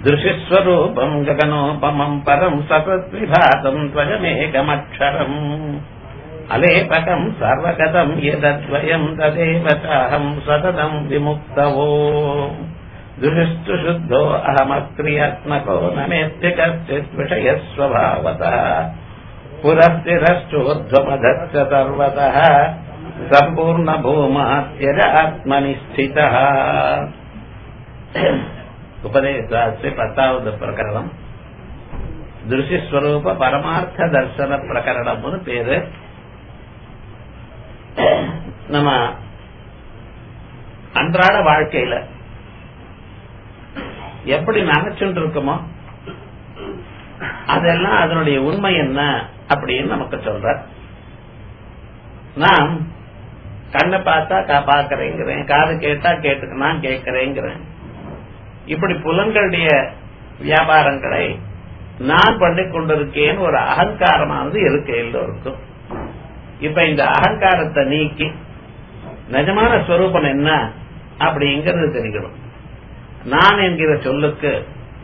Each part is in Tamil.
दृशिस्वरूपम् गगनोपमम् परम् सतद्विभातम् त्वयमेकमक्षरम् अलेपकम् सर्वगतम् यदद्वयम् तदेव चाहम् सततम् विमुक्तवो दृशिस्तु शुद्धो अहमक्रियात्मको न मेऽस्ति कश्चित् विषयस्वभावतः पुरस्तिरश्चोर्ध्वमधश्च सर्वतः सम्पूर्णभूमा त्यज आत्मनि स्थितः உபதேசாஸ்திரி பத்தாவது பிரகரணம் திருஷ்யஸ்வரூப பரமார்த்த தர்சன பிரகரணம்னு பேரு நம்ம அன்றாட வாழ்க்கையில எப்படி நினைச்சுட்டு இருக்கோமோ அதெல்லாம் அதனுடைய உண்மை என்ன அப்படின்னு நமக்கு சொல்ற நான் கண்ணை பார்த்தா பாக்கிறேங்கிறேன் காது கேட்டா கேட்டுக்கு நான் கேட்கிறேங்கிறேன் இப்படி புலன்களுடைய வியாபாரங்களை நான் பண்ணி கொண்டிருக்கேன்னு ஒரு அகங்காரமானது இருக்கு எல்லோருக்கும் இப்ப இந்த அகங்காரத்தை நீக்கி நிஜமான ஸ்வரூபம் என்ன அப்படிங்கிறது தெரிஞ்சிடும் நான் என்கிற சொல்லுக்கு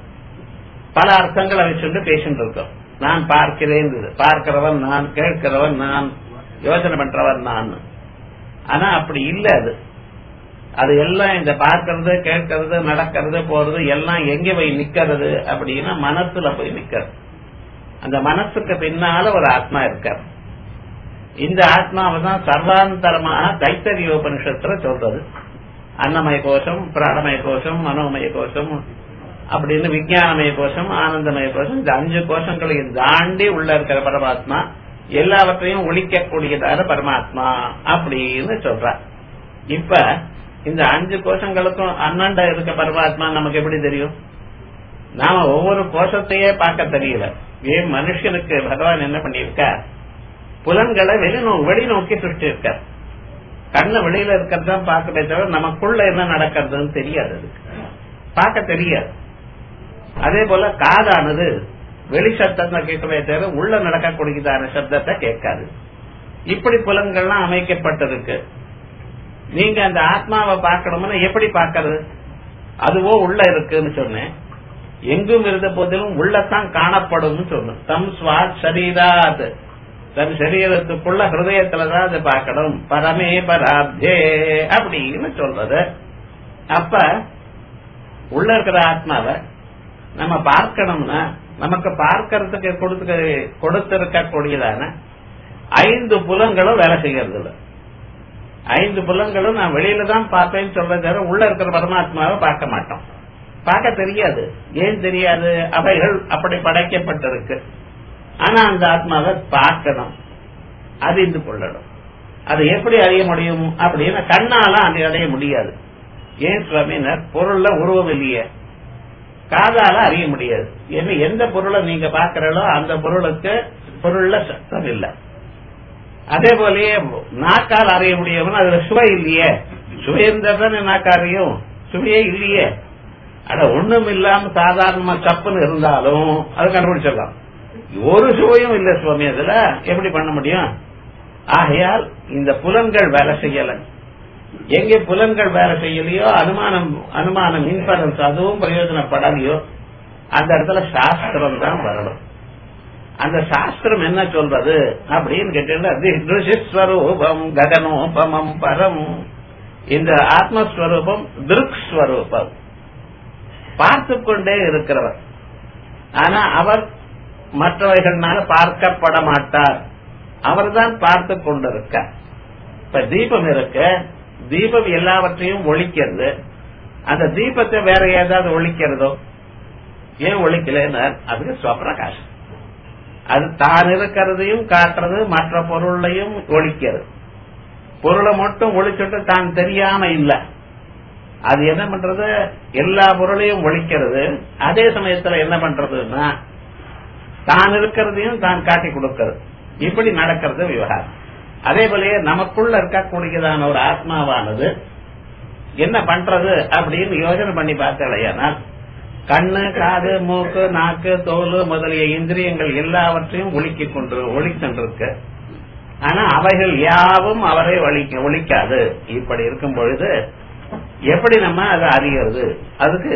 பல அர்த்தங்களை வச்சுட்டு பேசிட்டு இருக்கோம் நான் பார்க்கிறேன் பார்க்கிறவன் நான் கேட்கிறவன் நான் யோசனை பண்றவன் நான் ஆனா அப்படி இல்லை அது அது எல்லாம் இந்த பார்க்கறது கேட்கறது நடக்கிறது போறது எல்லாம் எங்க போய் நிக்கிறது அப்படின்னா மனசுல போய் நிக்கிறது அந்த மனசுக்கு பின்னால ஒரு ஆத்மா இருக்கார் இந்த ஆத்மாவை தான் சர்வாந்தரமாக தைத்தரிய உபனிஷத்துல சொல்றது அன்னமய கோஷம் பிராணமய கோஷம் மனோமய கோஷம் அப்படின்னு விஜயானமய கோஷம் ஆனந்தமய கோஷம் இந்த அஞ்சு கோஷங்களையும் தாண்டி உள்ள இருக்கிற பரமாத்மா எல்லாவற்றையும் ஒழிக்கக்கூடியதான பரமாத்மா அப்படின்னு சொல்ற இப்ப இந்த அஞ்சு கோஷங்களுக்கும் அண்ணண்ட இருக்க பரமாத்மா நமக்கு எப்படி தெரியும் நாம ஒவ்வொரு கோஷத்தையே பார்க்க தெரியல ஏன் மனுஷனுக்கு பகவான் என்ன பண்ணிருக்க புலன்களை வெளிநோ வெளிநோக்கி சுஷ்டி இருக்க கண்ணு வெளியில இருக்கிறதான் பார்க்கவே தவிர நமக்குள்ள என்ன நடக்கிறதுன்னு தெரியாது அதுக்கு பார்க்க தெரியாது அதே போல காதானது வெளி சத்தத்தை கேட்கவே தவிர உள்ள நடக்கக்கூடியதான சப்தத்தை கேட்காது இப்படி புலன்கள்லாம் அமைக்கப்பட்டிருக்கு நீங்க அந்த ஆத்மாவை பார்க்கணும்னா எப்படி பார்க்கறது அதுவோ உள்ள இருக்குன்னு சொன்னேன் எங்கும் இருந்த போதிலும் உள்ளத்தான் காணப்படும் சொன்னேன் தம் ஸ்வாத் சரீராத் தன் சரீரத்துக்குள்ள ஹிருதயத்துலதான் அதை பார்க்கணும் பரமே பராப்தே அப்படின்னு சொல்றது அப்ப உள்ள இருக்கிற ஆத்மாவை நம்ம பார்க்கணும்னா நமக்கு பார்க்கறதுக்கு கொடுத்து கொடுத்திருக்கக்கூடியதான ஐந்து புலங்களும் வேலை செய்யறது இல்லை ஐந்து புலங்களும் நான் வெளியில தான் பார்ப்பேன்னு சொல்றத தவிர உள்ள இருக்கிற பரமாத்மாவை பார்க்க மாட்டோம் பார்க்க தெரியாது ஏன் தெரியாது அவைகள் அப்படி படைக்கப்பட்டிருக்கு ஆனா அந்த ஆத்மாவை பார்க்கணும் அறிந்து கொள்ளணும் அது எப்படி அறிய முடியும் அப்படின்னு கண்ணால அதை அடைய முடியாது ஏன் சுவாமினர் பொருள்ல உருவம் இல்லையே காதால அறிய முடியாது ஏன்னா எந்த பொருளை நீங்க பாக்குறீங்களோ அந்த பொருளுக்கு பொருள்ல சத்தம் இல்லை அதே போலயே நாக்கால் அறிய முடியும் அதுல சுவை இல்லையே சுவை இருந்தா நாக்கு அறியும் சுவையே இல்லையே அட ஒண்ணும் இல்லாம சாதாரணமா சப்புன்னு இருந்தாலும் அது கண்டுபிடிச்சிடலாம் ஒரு சுவையும் இல்ல சுவாமி அதுல எப்படி பண்ண முடியும் ஆகையால் இந்த புலன்கள் வேலை செய்யல எங்க புலன்கள் வேலை செய்யலையோ அனுமானம் அனுமானம் இன்ஃபரன்ஸ் அதுவும் பிரயோஜனப்படலையோ அந்த இடத்துல சாஸ்திரம் தான் வரணும் அந்த சாஸ்திரம் என்ன சொல்றது அப்படின்னு கேட்டீங்கன்னா ககனோபமம் பரம் இந்த ஆத்மஸ்வரூபம் திருக் ஸ்வரூபம் பார்த்து கொண்டே இருக்கிறவர் ஆனா அவர் மற்றவைகள்னால பார்க்கப்பட மாட்டார் அவர் தான் பார்த்து கொண்டிருக்கார் இப்ப தீபம் இருக்கு தீபம் எல்லாவற்றையும் ஒழிக்கிறது அந்த தீபத்தை வேற ஏதாவது ஒழிக்கிறதோ ஏன் ஒழிக்கலன்னு அதுக்கு ஸ்வப்பிரகாசம் அது தான் இருக்கிறதையும் காட்டுறது மற்ற பொருளையும் ஒழிக்கிறது பொருளை மட்டும் ஒழிச்சுட்டு தான் தெரியாம இல்ல அது என்ன பண்றது எல்லா பொருளையும் ஒழிக்கிறது அதே சமயத்துல என்ன பண்றதுன்னா தான் இருக்கிறதையும் தான் காட்டி கொடுக்கிறது இப்படி நடக்கிறது விவகாரம் அதே போலயே நமக்குள்ள இருக்கக்கூடியதான ஒரு ஆத்மாவானது என்ன பண்றது அப்படின்னு யோசனை பண்ணி பார்த்தாலேயானால் கண்ணு காது மூக்கு நாக்கு தோல் முதலிய இந்திரியங்கள் எல்லாவற்றையும் ஒழிக்கிக் கொண்டு ஒழிக்கின்றிருக்கு ஆனா அவைகள் யாவும் அவரை ஒழிக்க ஒழிக்காது இப்படி இருக்கும் பொழுது எப்படி நம்ம அதை அறியறது அதுக்கு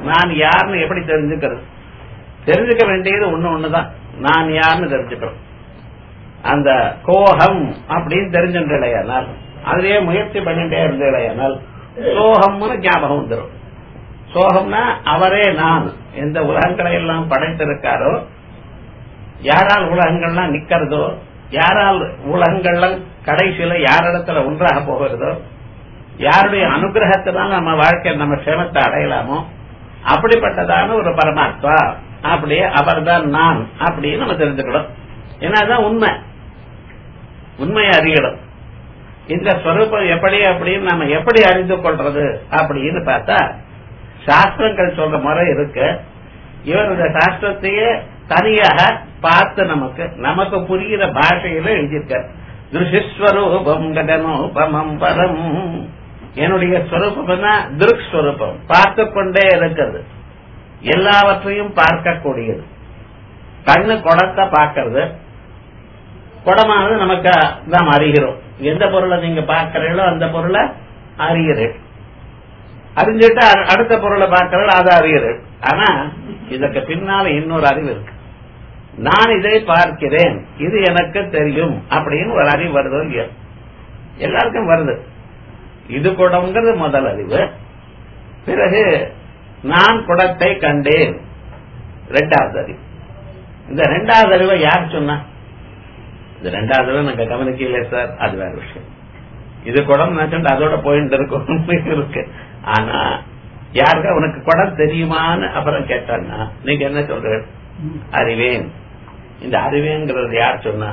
நான் யாருன்னு எப்படி தெரிஞ்சுக்கிறது தெரிஞ்சுக்க வேண்டியது ஒண்ணு ஒண்ணுதான் நான் யாருன்னு தெரிஞ்சுக்கிறோம் அந்த கோகம் அப்படின்னு தெரிஞ்சுட்டேனால் அதுலயே முயற்சி பண்ணிட்டே இருந்தேனால் சோகம்னு ஞாபகம் வந்துடும் சோகம்னா அவரே நான் எந்த உலகங்களை எல்லாம் படைத்திருக்காரோ யாரால் உலகங்கள்லாம் நிக்கிறதோ யாரால் உலகங்கள்லாம் கடைசியில யாரிடத்துல ஒன்றாக போகிறதோ யாருடைய அனுகிரகத்தினால் நம்ம வாழ்க்கை நம்ம சேமத்தை அடையலாமோ அப்படிப்பட்டதான ஒரு பரமாத்மா அப்படியே அவர்தான் நான் அப்படின்னு நம்ம தெரிஞ்சுக்கணும் ஏன்னா அதுதான் உண்மை உண்மையை அறியணும் இந்த ஸ்வரூபம் எப்படி அப்படின்னு நம்ம எப்படி அறிந்து கொள்றது அப்படின்னு பார்த்தா சாஸ்திரங்கள் சொல்ற முறை இருக்கு இவர் இந்த சாஸ்திரத்தையே தனியாக பார்த்து நமக்கு நமக்கு புரிகிற பாஷையில எழுதியிருக்க திருஷிஸ்வரூபம் ககனோபமம் பரம் என்னுடைய ஸ்வரூபம்னா திருக் ஸ்வரூபம் பார்த்து கொண்டே இருக்கிறது எல்லாவற்றையும் பார்க்கக்கூடியது கண்ணு குடத்தை பார்க்கறது குடமானது நமக்கு நாம் அறிகிறோம் எந்த பொருளை நீங்க பார்க்கிறீங்களோ அந்த பொருளை அறிகிறேன் அறிஞ்சிட்டு அ- அடுத்த பொருளை பார்க்கிறீர்கள் அதை அறிகிறேன் ஆனா இதற்கு பின்னால இன்னொரு அறிவு இருக்கு நான் இதை பார்க்கிறேன் இது எனக்கு தெரியும் அப்படின்னு ஒரு அறிவு வருதோ இல்லையோ எல்லாருக்கும் வருது இது குடம்ங்கிறது முதல் அறிவு பிறகு நான் குடத்தை கண்டேன் ரெண்டாவது அறிவு இந்த ரெண்டாவது அறிவை யார் சொன்னா இந்த ரெண்டாவது அறிவை நாங்க கவனிக்கல சார் அது வேற விஷயம் இது குடம் நினைச்சுட்டு அதோட போயிட்டு இருக்கும் இருக்கு ஆனா யாருக்கு உனக்கு குடம் தெரியுமான்னு அப்புறம் கேட்டான்னா நீங்க என்ன சொல்ற அறிவேன் இந்த அறிவேங்கிறது யார் சொன்னா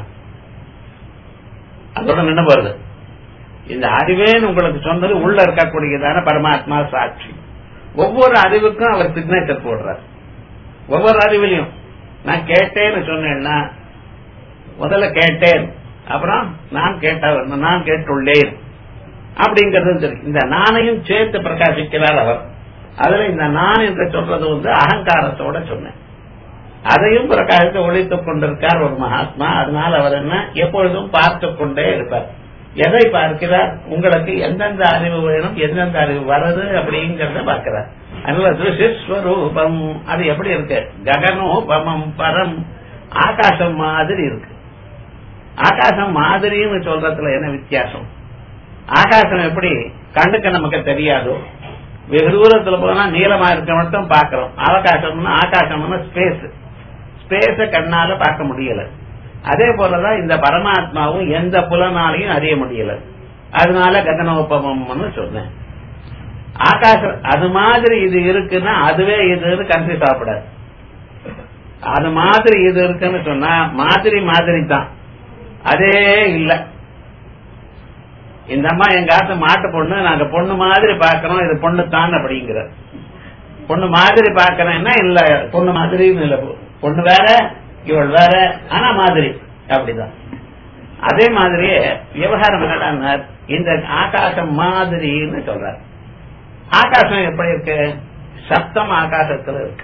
அதோட நின்று வருது இந்த அறிவேன் உங்களுக்கு சொன்னது உள்ள இருக்கக்கூடியதான பரமாத்மா சாட்சி ஒவ்வொரு அறிவுக்கும் அவர் சிக்னேச்சர் போடுறார் ஒவ்வொரு அறிவிலையும் நான் கேட்டேன்னு சொன்னேன்னா முதல்ல கேட்டேன் அப்புறம் நான் கேட்ட நான் கேட்டுள்ளேன் அப்படிங்கிறது தெரியும் இந்த நானையும் சேர்த்து பிரகாசிக்கிறார் அவர் அதுல இந்த நான் என்று சொல்றது வந்து அகங்காரத்தோட சொன்னேன் அதையும் பிரகாசித்து ஒழித்துக் கொண்டிருக்கார் ஒரு மகாத்மா அதனால் அவர் என்ன எப்பொழுதும் பார்த்து கொண்டே இருப்பார் எதை பார்க்கிறார் உங்களுக்கு எந்தெந்த அறிவு வேணும் எந்தெந்த அறிவு வருது அப்படிங்கறத பார்க்கிறார் அதனால திருஷிஸ்வரூபம் அது எப்படி இருக்கு ககனோபமம் பரம் ஆகாசம் மாதிரி இருக்கு ஆகாசம் மாதிரின்னு சொல்றதுல என்ன வித்தியாசம் ஆகாசம் எப்படி கண்ணுக்கு நமக்கு தெரியாதோ வெகு தூரத்துல போனா நீளமா இருக்க மட்டும் பாக்குறோம் ஆகாசம்னா ஆகாசம்னா ஸ்பேஸ் ஸ்பேஸ கண்ணால பார்க்க முடியல அதே போலதான் இந்த பரமாத்மாவும் எந்த புலனாலையும் அறிய முடியல அதனால ககனோபமம்னு சொன்னேன் ஆகாசம் அது மாதிரி இது இருக்குன்னா அதுவே இதுன்னு கன்ஃபியூஸ் ஆகப்படாது அது மாதிரி இது இருக்குன்னு சொன்னா மாதிரி மாதிரி தான் அதே இல்ல இந்த அம்மா எங்க ஆத்து மாட்டு பொண்ணு நாங்க பொண்ணு மாதிரி பாக்கிறோம் இது பொண்ணு தான் அப்படிங்கிற பொண்ணு மாதிரி பாக்கிறேன்னா இல்ல பொண்ணு மாதிரின்னு இல்ல பொண்ணு வேற இவள் வேற ஆனா மாதிரி அப்படிதான் அதே மாதிரியே விவகாரம் என்னடா இந்த ஆகாசம் மாதிரின்னு சொல்றார் ஆகாசம் எப்படி இருக்கு சப்தம் ஆகாசத்துல இருக்கு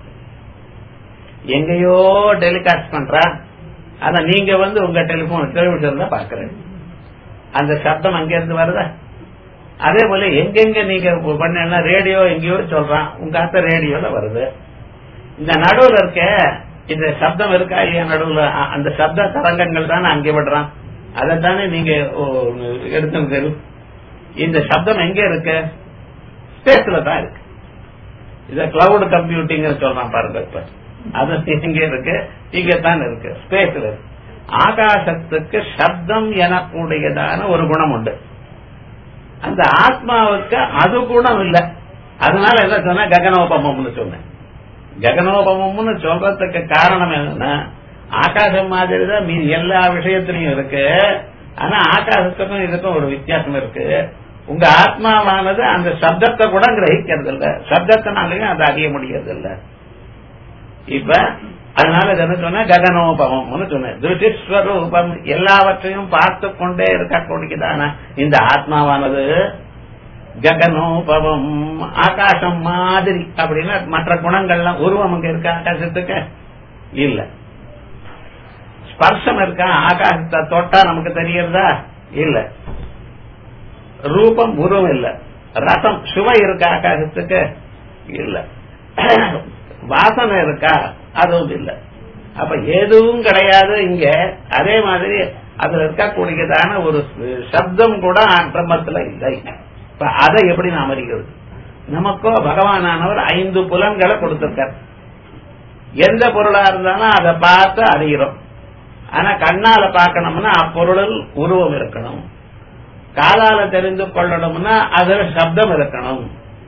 எங்கேயோ டெலிகாஸ்ட் பண்றா அத நீங்க வந்து உங்க டெலிபோன் டெலிவிஷன்ல பாக்குறேன் அந்த சப்தம் அங்க இருந்து வருதா அதே போல எங்கெங்க நீங்க பண்ண ரேடியோ எங்கேயோ சொல்றான் உங்க அத்த ரேடியோல வருது இந்த நடுவுல இருக்க இந்த சப்தம் இருக்கா இல்லையா நடுவுல அ- அந்த சப்த தரங்கங்கள் தானே அங்கே விடுறான் அதைத்தானே நீங்க ஓ, எடுத்து தெரியும் இந்த சப்தம் எங்க இருக்கு ஸ்பேஸ்ல தான் இருக்கு இத கிளவுட் கம்ப்யூட்டிங் சொல்றான் பாருங்க இப்ப அது எங்க இருக்கு இங்க தான் இருக்கு ஸ்பேஸ்ல இருக்கு ஆகாசத்துக்கு சப்தம் எனக்கூடியதான ஒரு குணம் உண்டு அந்த ஆத்மாவுக்கு அது குணம் இல்ல அதனால என்ன சொன்னா ககனோபமம்னு சொன்னேன் ககனோபமம்னு சொல்றதுக்கு காரணம் என்னன்னா ஆகாசம் மாதிரி தான் மீதி எல்லா விஷயத்திலையும் இருக்கு ஆனா ஆகாசத்துக்கும் இதுக்கும் ஒரு வித்தியாசம் இருக்கு உங்க ஆத்மாவானது அந்த சப்தத்தை கூட கிரகிக்கிறது இல்ல சப்தத்தினாலையும் அதை அறிய முடியறது இல்ல இப்ப அதனால இது என்ன சொன்ன ககனோபமம்னு சொன்னேன் திருஷ்டிஸ்வரூபம் எல்லாவற்றையும் பார்த்து கொண்டே இருக்கக்கூடியதான இந்த ஆத்மாவானது ககனோபவம் ஆகாசம் மாதிரி அப்படின்னா மற்ற குணங்கள்லாம் உருவம் அங்க இருக்கா ஆகாசத்துக்கு இல்ல ஸ்பர்சம் இருக்கா ஆகாசத்தை தொட்டா நமக்கு தெரியறதா இல்ல ரூபம் உருவம் இல்ல ரசம் சுவை இருக்கா ஆகாசத்துக்கு இல்ல வாசனை இருக்கா அதுவும் இல்லை அப்ப எதுவும் கிடையாது இங்க அதே மாதிரி அதுல இருக்கக்கூடியதான ஒரு சப்தம் கூட பிரம்மத்துல இல்லை இப்ப அதை எப்படி நாம் அறிகிறது நமக்கோ பகவானானவர் ஐந்து புலன்களை கொடுத்திருக்கார் எந்த பொருளா இருந்தாலும் அதை பார்த்து அறிகிறோம் ஆனா கண்ணால பார்க்கணும்னா அப்பொருளில் உருவம் இருக்கணும் காலால தெரிந்து கொள்ளணும்னா அதுல சப்தம் இருக்கணும்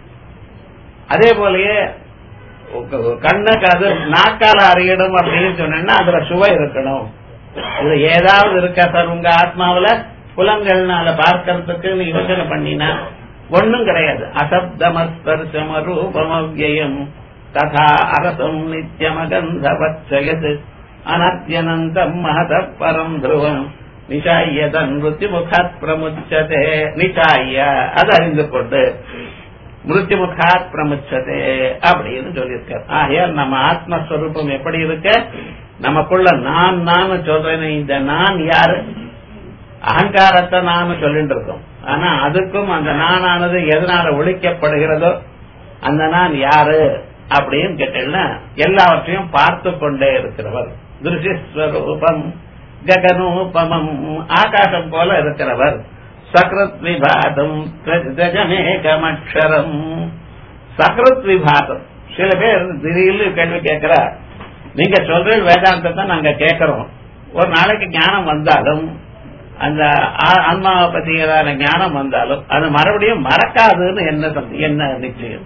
அதே போலயே கண்ணுக்கு அது நாக்கால அறியணும் அப்படின்னு சொன்னா அதுல சுவை இருக்கணும் இது ஏதாவது இருக்கா சார் உங்க ஆத்மாவில புலங்கள்னால பார்க்கறதுக்கு நீ யோசனை பண்ணினா ஒண்ணும் கிடையாது அசப்தமஸ்பர்சம ரூபமவ்யம் ததா அரசம் நித்தியமகந்தவச்சயது அனத்யனந்தம் மகத பரம் துருவம் நிஷாய தன் முகாத் பிரமுச்சதே நிஷாய அது அறிந்து கொண்டு மிருத்யுமுகாத் பிரமுச்சதே அப்படின்னு சொல்லியிருக்கார் ஆகையால் நம்ம ஆத்மஸ்வரூபம் எப்படி இருக்க நமக்குள்ள நான் நான் சொல்றேன் இந்த நான் யாரு அகங்காரத்தை நாம சொல்லிட்டு இருக்கோம் ஆனா அதுக்கும் அந்த நானானது எதனால ஒழிக்கப்படுகிறதோ அந்த நான் யாரு அப்படின்னு கேட்டீங்கன்னா எல்லாவற்றையும் பார்த்து கொண்டே இருக்கிறவர் திருஷிஸ்வரூபம் ககனூபமம் ஆகாசம் போல இருக்கிறவர் சக்ரத் விபாதம் கஜமேகமக்ஷரம் சக்ரத் விபாதம் சில பேர் திடீர்னு கேள்வி கேட்கிறார் நீங்க சொல்ற வேதாந்தத்தை நாங்க கேட்கிறோம் ஒரு நாளைக்கு ஞானம் வந்தாலும் அந்த ஆன்மாவை பத்தியதான ஞானம் வந்தாலும் அது மறுபடியும் மறக்காதுன்னு என்ன என்ன நிச்சயம்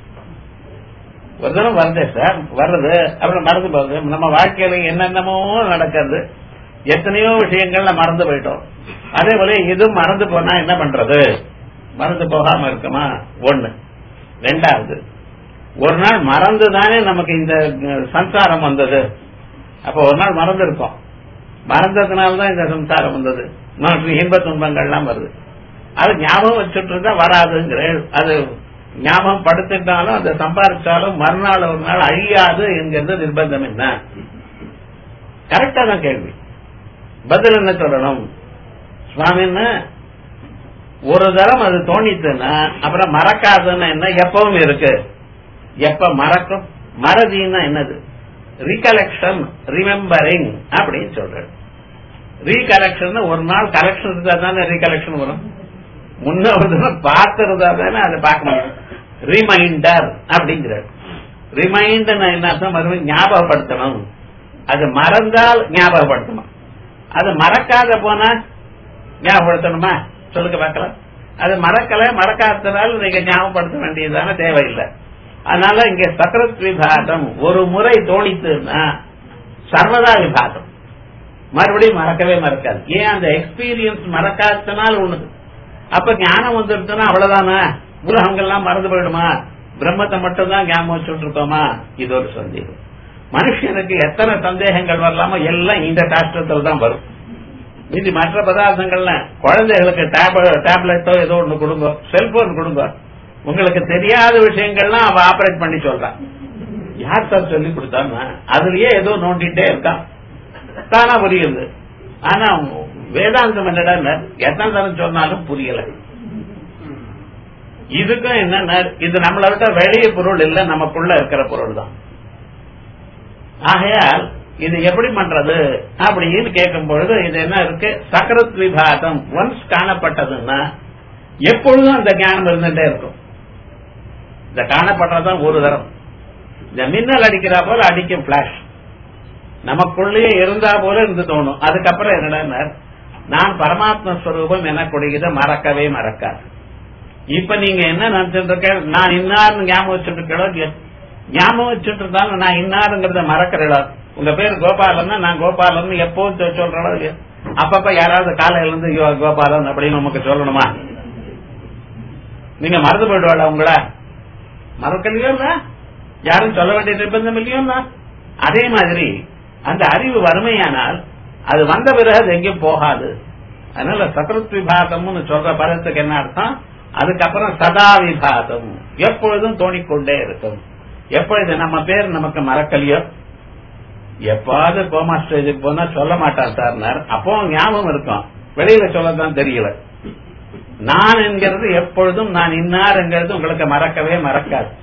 ஒரு தினம் வருது சார் வர்றது அப்புறம் மறந்து போகுது நம்ம வாழ்க்கையில என்னென்னமோ நடக்கிறது எத்தனையோ விஷயங்கள்ல மறந்து போயிட்டோம் அதே போல இதுவும் மறந்து போனா என்ன பண்றது மறந்து போகாம இருக்குமா ஒண்ணு ரெண்டாவது ஒரு நாள் மறந்து தானே நமக்கு இந்த சம்சாரம் வந்தது அப்ப ஒரு நாள் மறந்து இருக்கோம் மறந்ததுனாலதான் இந்த சம்சாரம் வந்தது நமக்கு இன்ப துன்பங்கள்லாம் வருது அது ஞாபகம் வச்சுட்டு இருந்தா வராதுங்கிற அது ஞாபகம் படுத்துட்டாலும் அதை சம்பாதிச்சாலும் மறுநாள் ஒரு நாள் அழியாது என்கிறது நிர்பந்தம் என்ன கரெக்டா தான் கேள்வி பதில் என்ன சொல்லணும் சுவாமின்னு ஒரு தரம் அது தோணித்துன்னா அப்புறம் மறக்காதுன்னு என்ன எப்பவும் இருக்கு எப்ப மறக்கும் மறதின்னா என்னது ரீகலெக்ஷன் ரிமெம்பரிங் அப்படின்னு சொல்றது ரீகலெக்ஷன் ஒரு நாள் கலெக்ஷன் இருந்தா தானே ரீகலெக்ஷன் வரும் முன்ன ஒரு தடவை பார்த்திருந்தா தானே அதை பார்க்க முடியும் ரிமைண்டர் அப்படிங்கிறது ரிமைண்டர் என்ன அர்த்தம் மறுபடியும் ஞாபகப்படுத்தணும் அது மறந்தால் ஞாபகப்படுத்தணும் அது மறக்காத போனா ஞாபகப்படுத்தணுமா சொல்லுங்க பார்க்கலாம் அது மறக்கல மறக்காததால் நீங்க ஞாபகப்படுத்த வேண்டியதான தேவையில்லை அதனால இங்க சக்கரத் விபாகம் ஒரு முறை தோணித்துன்னா சர்வதா விபாகம் மறுபடியும் மறக்கவே மறக்காது ஏன் அந்த எக்ஸ்பீரியன்ஸ் மறக்காதனால ஒண்ணுது அப்ப ஞானம் வந்துருச்சுன்னா அவ்வளவுதானே உலகங்கள்லாம் மறந்து போயிடுமா பிரம்மத்தை மட்டும் தான் ஞாபகம் வச்சுட்டு இருக்கோமா இது ஒரு சந்தேகம் மனுஷனுக்கு எத்தனை சந்தேகங்கள் வரலாமோ எல்லாம் இந்த சாஸ்திரத்தில் தான் வரும் மீதி மற்ற பதார்த்தங்கள்ல குழந்தைகளுக்கு டேப்லெட்டோ ஏதோ ஒண்ணு கொடுங்க செல்போன் கொடுங்க உங்களுக்கு தெரியாத விஷயங்கள்லாம் அவ ஆபரேட் பண்ணி சொல்றான் யார் சார் சொல்லி கொடுத்தான்னா அதுலயே ஏதோ நோண்டிட்டே இருக்கான் தானா புரியுது ஆனா வேதாந்தம் என்னடா எத்தனை தரம் சொன்னாலும் புரியல இதுக்கும் என்ன இது நம்மளை விட்ட வெளிய பொருள் இல்ல நமக்குள்ள இருக்கிற பொருள் தான் ஆகையால் இது எப்படி பண்றது அப்படின்னு கேட்கும் பொழுது இது என்ன இருக்கு சக்கரத் விபாகம் ஒன்ஸ் காணப்பட்டதுன்னா எப்பொழுதும் அந்த ஞானம் இருந்துட்டே இருக்கும் இந்த காணப்பட்டதான் ஒரு தரம் இந்த மின்னல் அடிக்கிறா போல அடிக்கும் பிளாஷ் நமக்குள்ளேயே இருந்தா போல இருந்து தோணும் அதுக்கப்புறம் என்னடா நான் பரமாத்ம ஸ்வரூபம் எனக்குடையதை மறக்கவே மறக்காது இப்ப நீங்க என்ன நினைச்சிட்டு இருக்க நான் இன்னார்னு ஞாபகம் வச்சுட்டு இருக்கோ ஞாபகம் வச்சுட்டு இருந்தாலும் நான் இன்னாருங்கிறத மறக்கிறடா உங்க பேர் கோபாலன்னா நான் கோபாலன் எப்போ சொல்றோம் இல்லையா அப்பப்ப யாராவது காலையில இருந்து ஐயோ கோபாலன் அப்படின்னு நமக்கு சொல்லணுமா நீங்க மறந்து போயிடுவாடா உங்கள மறக்கலையோ யாரும் சொல்ல வேண்டிய நிர்பந்தம் இல்லையோ அதே மாதிரி அந்த அறிவு வறுமையானால் அது வந்த பிறகு அது எங்கேயும் போகாது அதனால சக்கரத் விபாகம்னு சொல்ற பதத்துக்கு என்ன அர்த்தம் அதுக்கப்புறம் சதா விபாகம் எப்பொழுதும் தோணிக்கொண்டே இருக்கும் எப்பொழுது நம்ம பேர் நமக்கு மறக்கலையோ எப்பாவது கோமா ஸ்டேஜுக்கு போனா சொல்ல மாட்டார் சார் அப்போ ஞாபகம் இருக்கும் வெளியில சொல்லத்தான் தெரியல நான் என்கிறது எப்பொழுதும் நான் இன்னார் என்கிறது உங்களுக்கு மறக்கவே மறக்காது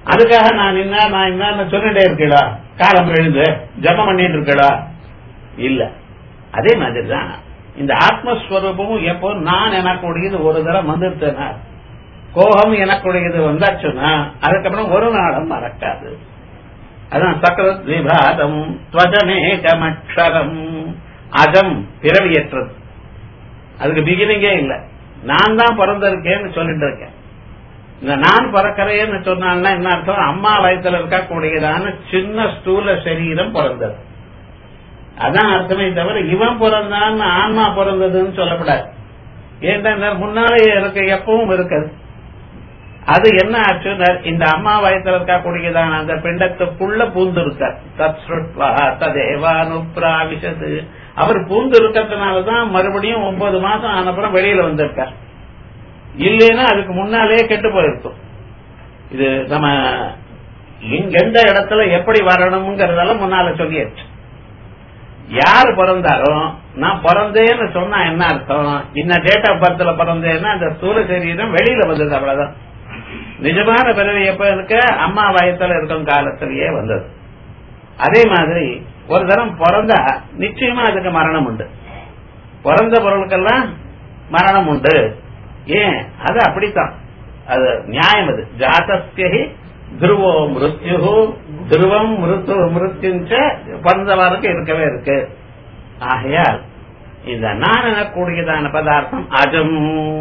அதுக்காக நான் என்ன நான் என்ன சொல்லிட்டே இருக்கடா காலம் எழுந்து ஜபம் பண்ணிட்டு இருக்கடா இல்ல அதே மாதிரிதான் இந்த ஆத்மஸ்வரூபமும் எப்போ நான் எனக்குடையது ஒரு தடவை வந்துருத்தேனா கோபம் எனக்குடையது வந்தாச்சுன்னா அதுக்கப்புறம் ஒரு நாளும் மறக்காது அதான் சக்கரத் விபாதம் துவஜமேகமக்ஷரம் அகம் பிறவியற்றது அதுக்கு பிகினிங்கே இல்ல நான் தான் பிறந்திருக்கேன்னு சொல்லிட்டு இருக்கேன் இந்த நான் பிறக்கிறேன்னு சொன்னான்னா என்ன அர்த்தம் அம்மா வயத்துல இருக்கக்கூடியதான சின்ன ஸ்தூல சரீரம் பிறந்தது அதான் அர்த்தமே தவிர இவன் பிறந்தான் ஆன்மா பிறந்ததுன்னு சொல்லக்கூடாது ஏன்னா முன்னாலே இருக்க எப்பவும் இருக்குது அது என்ன ஆச்சுன்னா இந்த அம்மா வயத்துல இருக்கக்கூடியதான அந்த பிண்டத்துக்குள்ள பூந்து இருக்க தத்ஸ்ருட்வா ததேவானுப்ராவிஷது அவர் பூந்து இருக்கிறதுனாலதான் மறுபடியும் ஒன்பது மாசம் ஆனப்புறம் வெளியில வந்திருக்கார் இல்லைன்னா அதுக்கு முன்னாலே கெட்டு போயிருக்கும் இது நம்ம இங்க எந்த இடத்துல எப்படி வரணுங்கிறதெல்லாம் முன்னால சொல்லியாச்சு யார் பிறந்தாரோ நான் பிறந்தேன்னு சொன்னா என்ன அர்த்தம் இந்த டேட் ஆஃப் பர்த்ல பிறந்தேன்னா அந்த ஸ்தூல சரீரம் வெளியில வந்தது அவ்வளவுதான் நிஜமான பிறவி எப்ப இருக்க அம்மா வயத்துல இருக்கும் காலத்திலேயே வந்தது அதே மாதிரி ஒரு தரம் பிறந்தா நிச்சயமா அதுக்கு மரணம் உண்டு பிறந்த பொருளுக்கெல்லாம் மரணம் உண்டு ஏன் அது அப்படித்தான் அது நியாயம் அது ஜாதஸ்கி துருவோ மிருத்யு துருவம் மிருத்து மிருத்யுஞ்ச பிறந்தவருக்கு இருக்கவே இருக்கு ஆகையால் இந்த நான் எனக்கூடியதான பதார்த்தம் அஜம்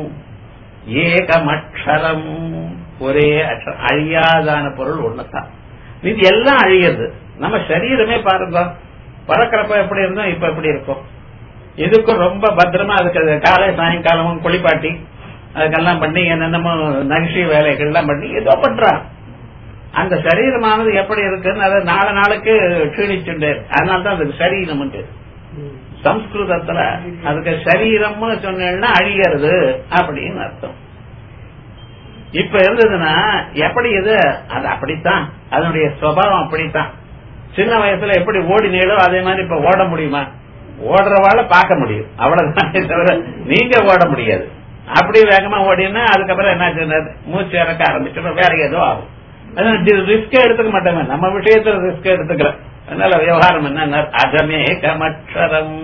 ஏகமக்ஷரம் ஒரே அக்ஷரம் அழியாதான பொருள் ஒண்ணுதான் இது எல்லாம் அழியுது நம்ம சரீரமே பாருங்க பறக்கிறப்ப எப்படி இருந்தோம் இப்ப எப்படி இருக்கும் இதுக்கும் ரொம்ப பத்திரமா அதுக்கு காலை சாயங்காலமும் குளிப்பாட்டி அதுக்கெல்லாம் பண்ணி என்னென்னமோ நகிழ்ச்சி வேலைகள்லாம் பண்ணி ஏதோ பண்றான் அந்த சரீரமானது எப்படி இருக்குன்னு அதை நாலு நாளுக்கு க்ஷீணிச்சுட்டே அதனால தான் அதுக்கு சரீரம் சம்ஸ்கிருதத்துல அதுக்கு சரீரம்னு சொன்னா அழிகிறது அப்படின்னு அர்த்தம் இப்ப இருந்ததுன்னா எப்படி இது அது அப்படித்தான் அதனுடைய சுவாவம் அப்படித்தான் சின்ன வயசுல எப்படி ஓடினீங்களோ அதே மாதிரி இப்ப ஓட முடியுமா ஓடுறவாழ பார்க்க முடியும் அவ்வளவுதான் தவிர நீங்க ஓட முடியாது அப்படி வேகமா ஓடினா அதுக்கப்புறம் என்ன மூச்சு இறக்க ஆரம்பிச்சிடும் வேற ஏதோ ஆகும் ரிஸ்க் எடுத்துக்க மாட்டோமே நம்ம விஷயத்துல ரிஸ்க் எடுத்துக்கிறோம் அதனால விவகாரம் என்ன அகமே கமக்ஷரம்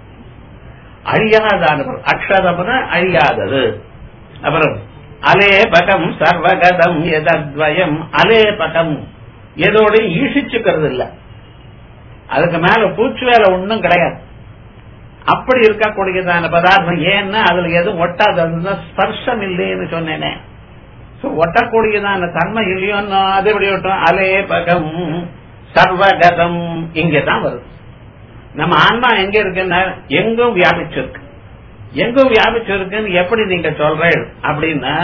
அழியாத அக்ஷரம்னா அழியாதது அப்புறம் அலேபகம் சர்வகதம் எதத்வயம் அலேபகம் எதோட ஈஷிச்சுக்கிறது இல்ல அதுக்கு மேல பூச்சி வேலை ஒன்னும் கிடையாது அப்படி இருக்கக்கூடியதான பதார்த்தம் ஏன்னா அதுல எதுவும் ஒட்டாததுன்னா ஸ்பர்ஷம் இல்லைன்னு சொன்னேனே ஒட்டக்கூடியதான தன்மை இல்லையோன்னு அது எப்படி ஒட்டும் அலேபகம் சர்வகதம் இங்கதான் வருது நம்ம ஆன்மா எங்க இருக்குன்னா எங்கும் வியாபிச்சிருக்கு எங்கும் வியாபிச்சிருக்குன்னு எப்படி நீங்க சொல்றீங்க அப்படின்னா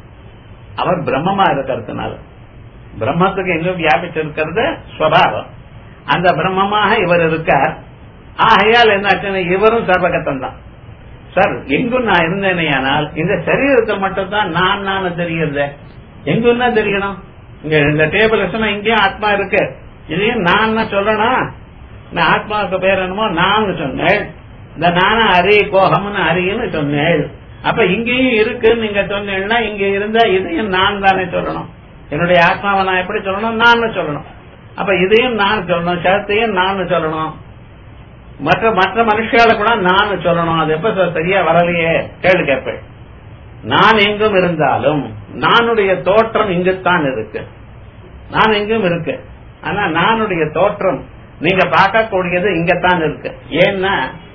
அவர் பிரம்மமா இருக்கிறதுனால பிரம்மத்துக்கு எங்கும் வியாபிச்சிருக்கிறது ஸ்வபாவம் அந்த பிரம்மமாக இவர் இருக்கார் ஆகையால் என்னாச்சுன்னா இவரும் சர்வகத்தம் தான் சார் எங்கும் நான் இருந்தேனே ஆனால் இந்த சரீரத்தை மட்டும் தான் நான் நான் தெரியறது எங்கும் தான் தெரியணும் இங்க இந்த டேபிள் வச்சுனா இங்கேயும் ஆத்மா இருக்கு இதையும் நான் சொல்லணும் நான் ஆத்மாவுக்கு பேர் என்னமோ நான் சொன்னேன் இந்த நானா அரி கோகம்னு அரின்னு சொன்னேன் அப்ப இங்கேயும் இருக்குன்னு நீங்க சொன்னீங்கன்னா இங்க இருந்தா இதையும் நான் தானே சொல்லணும் என்னுடைய ஆத்மாவை நான் எப்படி சொல்லணும் நான் சொல்லணும் அப்ப இதையும் நான் சொல்லணும் சரத்தையும் நான் சொல்லணும் மற்ற மற்ற மனுஷால கூட நான் சொல்லணும் அது எப்ப சரியா வரலையே கேள்வி கேட்பேன் நான் எங்கும் இருந்தாலும் நானுடைய தோற்றம் இங்குத்தான் இருக்கு நான் எங்கும் இருக்கு ஆனா நானுடைய தோற்றம் நீங்க பார்க்கக்கூடியது இங்கத்தான் இருக்கு ஏன்னா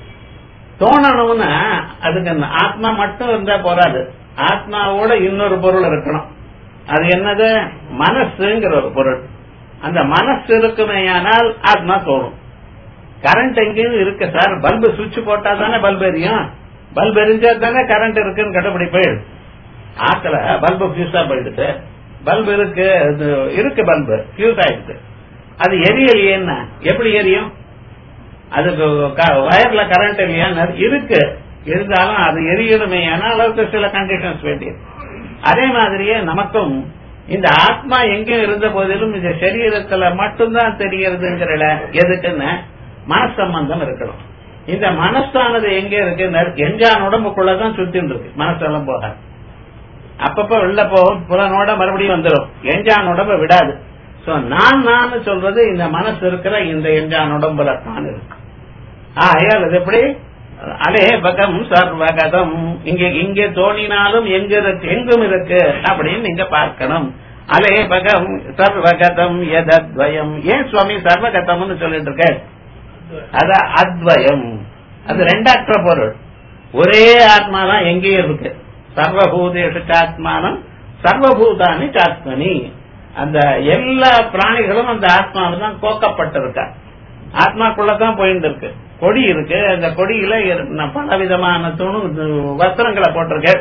தோணணும்னா அதுக்கு ஆத்மா மட்டும் இருந்தா போராது ஆத்மாவோட இன்னொரு பொருள் இருக்கணும் அது என்னது மனசுங்கிற ஒரு பொருள் அந்த மனசு இருக்குமேயானால் ஆத்மா தோணும் கரண்ட் எங்கேயும் இருக்கு சார் பல்பு சுவிட்ச் போட்டா தானே பல்ப் எரியும் பல்ப் எரிஞ்சா தானே கரண்ட் இருக்குன்னு கண்டுபிடி போயிடுது ஆத்துல பல்பு பியூஸா போயிடுது பல்பு இருக்கு இருக்கு பல்பு பியூஸ் ஆயிடுது அது எரியலையேன்னா எப்படி எரியும் அதுக்கு வயர்ல கரண்ட் இல்லையா இருக்கு இருந்தாலும் அது எரியணுமே ஆனால் அளவுக்கு சில கண்டிஷன்ஸ் வேண்டியது அதே மாதிரியே நமக்கும் இந்த ஆத்மா எங்கேயும் இருந்த போதிலும் இந்த சரீரத்துல மட்டும்தான் தெரியறதுங்கிற எதுக்குன்னு மனசம்பந்தம் இருக்கணும் இந்த மனசானது எங்க இருக்கு எஞ்சான் உடம்புக்குள்ளதான் சுத்தின்னு இருக்கு மனசெல்லாம் போக அப்பப்ப வெளில போகும் புலனோட மறுபடியும் வந்துடும் எஞ்சான் உடம்ப விடாது சோ நான் நான் சொல்றது இந்த மனசு இருக்கிற இந்த எஞ்சான் உடம்புல தான் இருக்கு ஆகையால் அது எப்படி அலேபகம் சர்வகதம் இங்க இங்கே தோணினாலும் எங்க இருக்கு எங்கும் இருக்கு அப்படின்னு நீங்க பார்க்கணும் அலேபகம் சர்வகதம் எதத்வயம் ஏன் சுவாமி சர்வகதம்னு சொல்லிட்டு இருக்க அது அத்வயம் அது ரெண்டாற்ற பொருள் ஒரே ஆத்மா தான் எங்கேயும் இருக்கு சர்வபூதேஷு சாத்மானம் சர்வபூதானி சாத்மனி அந்த எல்லா பிராணிகளும் அந்த ஆத்மாவில தான் கோக்கப்பட்டிருக்கா ஆத்மாக்குள்ளதான் போயிட்டு இருக்கு கொடி இருக்கு அந்த கொடியில பல விதமான துணு வஸ்திரங்களை போட்டிருக்கு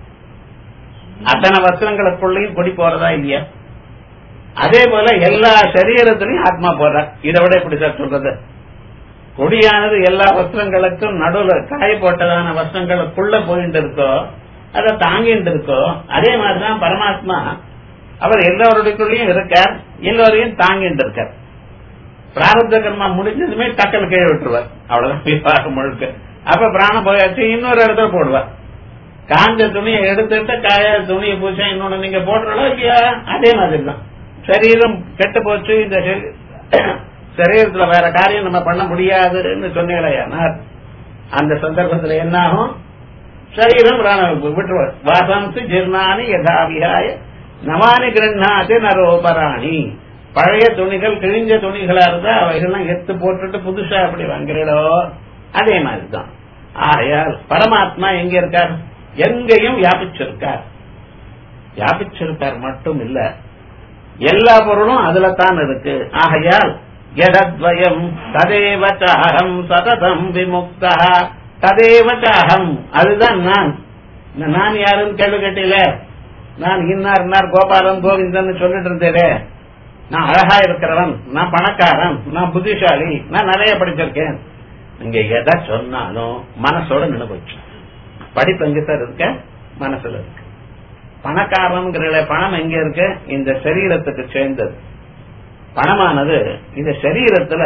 அத்தனை வஸ்திரங்களுக்குள்ளயும் கொடி போறதா இல்லையா அதே போல எல்லா சரீரத்திலையும் ஆத்மா போடுற இதை விட எப்படி சார் சொல்றது கொடியானது எல்லா வஸ்திரங்களுக்கும் நடுவுல காய போட்டதான வஸ்திரங்களுக்குள்ள போயிட்டு இருக்கோ அதை தாங்கிட்டு இருக்கோ அதே மாதிரிதான் பரமாத்மா அவர் எல்லோருடையக்குள்ளயும் இருக்கார் எல்லோரையும் தாங்கிட்டு இருக்கார் பிராரப்த கர்மா முடிஞ்சதுமே டக்கல் கீழே விட்டுருவார் அவ்வளவுதான் விவாகம் முழுக்க அப்ப பிராணம் போயாச்சு இன்னொரு இடத்துல போடுவார் காஞ்ச துணியை எடுத்துட்டு காய துணியை பூசா இன்னொன்னு நீங்க போடுறோம் இல்லையா அதே மாதிரி தான் சரீரம் கெட்டு போச்சு இந்த சரீரத்துல வேற காரியம் நம்ம பண்ண முடியாதுன்னு சொன்னீங்களா அந்த சந்தர்ப்பத்துல என்ன ஆகும் சரீரம் விட்டுருவார் வாசம்சு ஜீர்ணானி யதாவியாய நவானி கிரண்ணாதி நரோபராணி பழைய துணிகள் கிழிஞ்ச துணிகளா இருந்தா அவைகள்லாம் எடுத்து போட்டுட்டு புதுசா அப்படி வாங்குறீடோ அதே மாதிரிதான் ஆகையால் பரமாத்மா எங்க இருக்கார் எங்கேயும் வியாபிச்சிருக்கார் வியாபிச்சிருக்கார் மட்டும் இல்ல எல்லா பொருளும் அதுல தான் இருக்கு ஆகையால் எதத்வயம் ததேவச்சாகம் சததம் விமுக்தா ததேவச்சாகம் அதுதான் நான் நான் யாருன்னு கேள்வி கேட்டீல நான் இன்னார் இன்னார் கோபாலன் கோவிந்தன் சொல்லிட்டு இருந்தேனே நான் அழகா இருக்கிறவன் நான் பணக்காரன் நான் புத்திசாலி நான் நிறைய படிச்சிருக்கேன் நீங்க எதை சொன்னாலும் மனசோட நினைவுச்சு படிப்பு எங்க சார் இருக்க மனசுல இருக்கு பணக்காரன்கிற பணம் எங்க இருக்கு இந்த சரீரத்துக்கு சேர்ந்தது பணமானது இந்த சரீரத்துல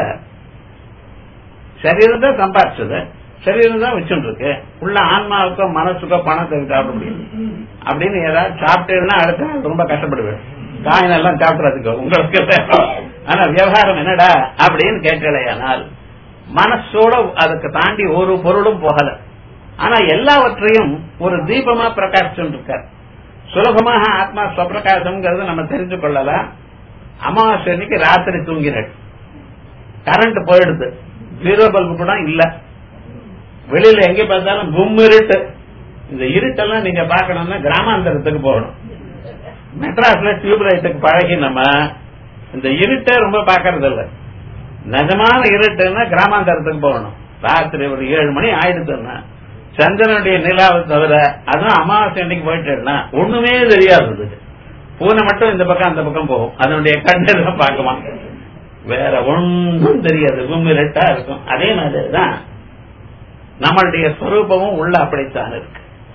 சரீரம் தான் சம்பாதிச்சது சரீரம் தான் வச்சுட்டு இருக்கு உள்ள ஆன்மாவுக்கோ மனசுக்கோ பணத்தை சாப்பிட முடியும் அப்படின்னு ஏதாவது சாப்பிட்டேன்னா அடுத்த நாள் ரொம்ப கஷ்டப்படுவேன் காயினெல்லாம் சாப்பிடறதுக்கு உங்களுக்கு ஆனா விவகாரம் என்னடா அப்படின்னு கேட்கலையானால் மனசோட அதுக்கு தாண்டி ஒரு பொருளும் போகல ஆனா எல்லாவற்றையும் ஒரு தீபமா பிரகாசிச்சுட்டு இருக்கார் சுலபமாக ஆத்மா ஸ்வப்பிரகாசம்ங்கிறது நம்ம தெரிஞ்சு கொள்ளலாம் அமாவாசை அன்னைக்கு ராத்திரி தூங்கினேன் கரண்ட் போயிடுது ஜீரோ பல்பு கூட இல்ல வெளியில எங்க பார்த்தாலும் கும் இருட்டு இந்த இருட்டெல்லாம் நீங்க பாக்கணும்னா கிராமாந்தரத்துக்கு போகணும் மெட்ராஸ்ல டியூப் லைட்டுக்கு பழகி நம்ம இந்த இருட்டை ரொம்ப பாக்கறது இல்ல நிஜமான இருட்டுன்னா கிராமாந்தரத்துக்கு போகணும் ராத்திரி ஒரு ஏழு மணி ஆயிடுதுன்னா சந்திரனுடைய நிலாவை தவிர அதுவும் அமாவாசை அன்னைக்கு போயிட்டேன்னா ஒண்ணுமே தெரியாது பூனை மட்டும் இந்த பக்கம் அந்த பக்கம் போகும் அதனுடைய கண்ணெல்லாம் பார்க்குமா வேற ஒன்றும் தெரியாது பூமி ரெட்டா இருக்கும் அதே மாதிரிதான் நம்மளுடைய ஸ்வரூபமும் உள்ள அப்படித்தான் இருக்கு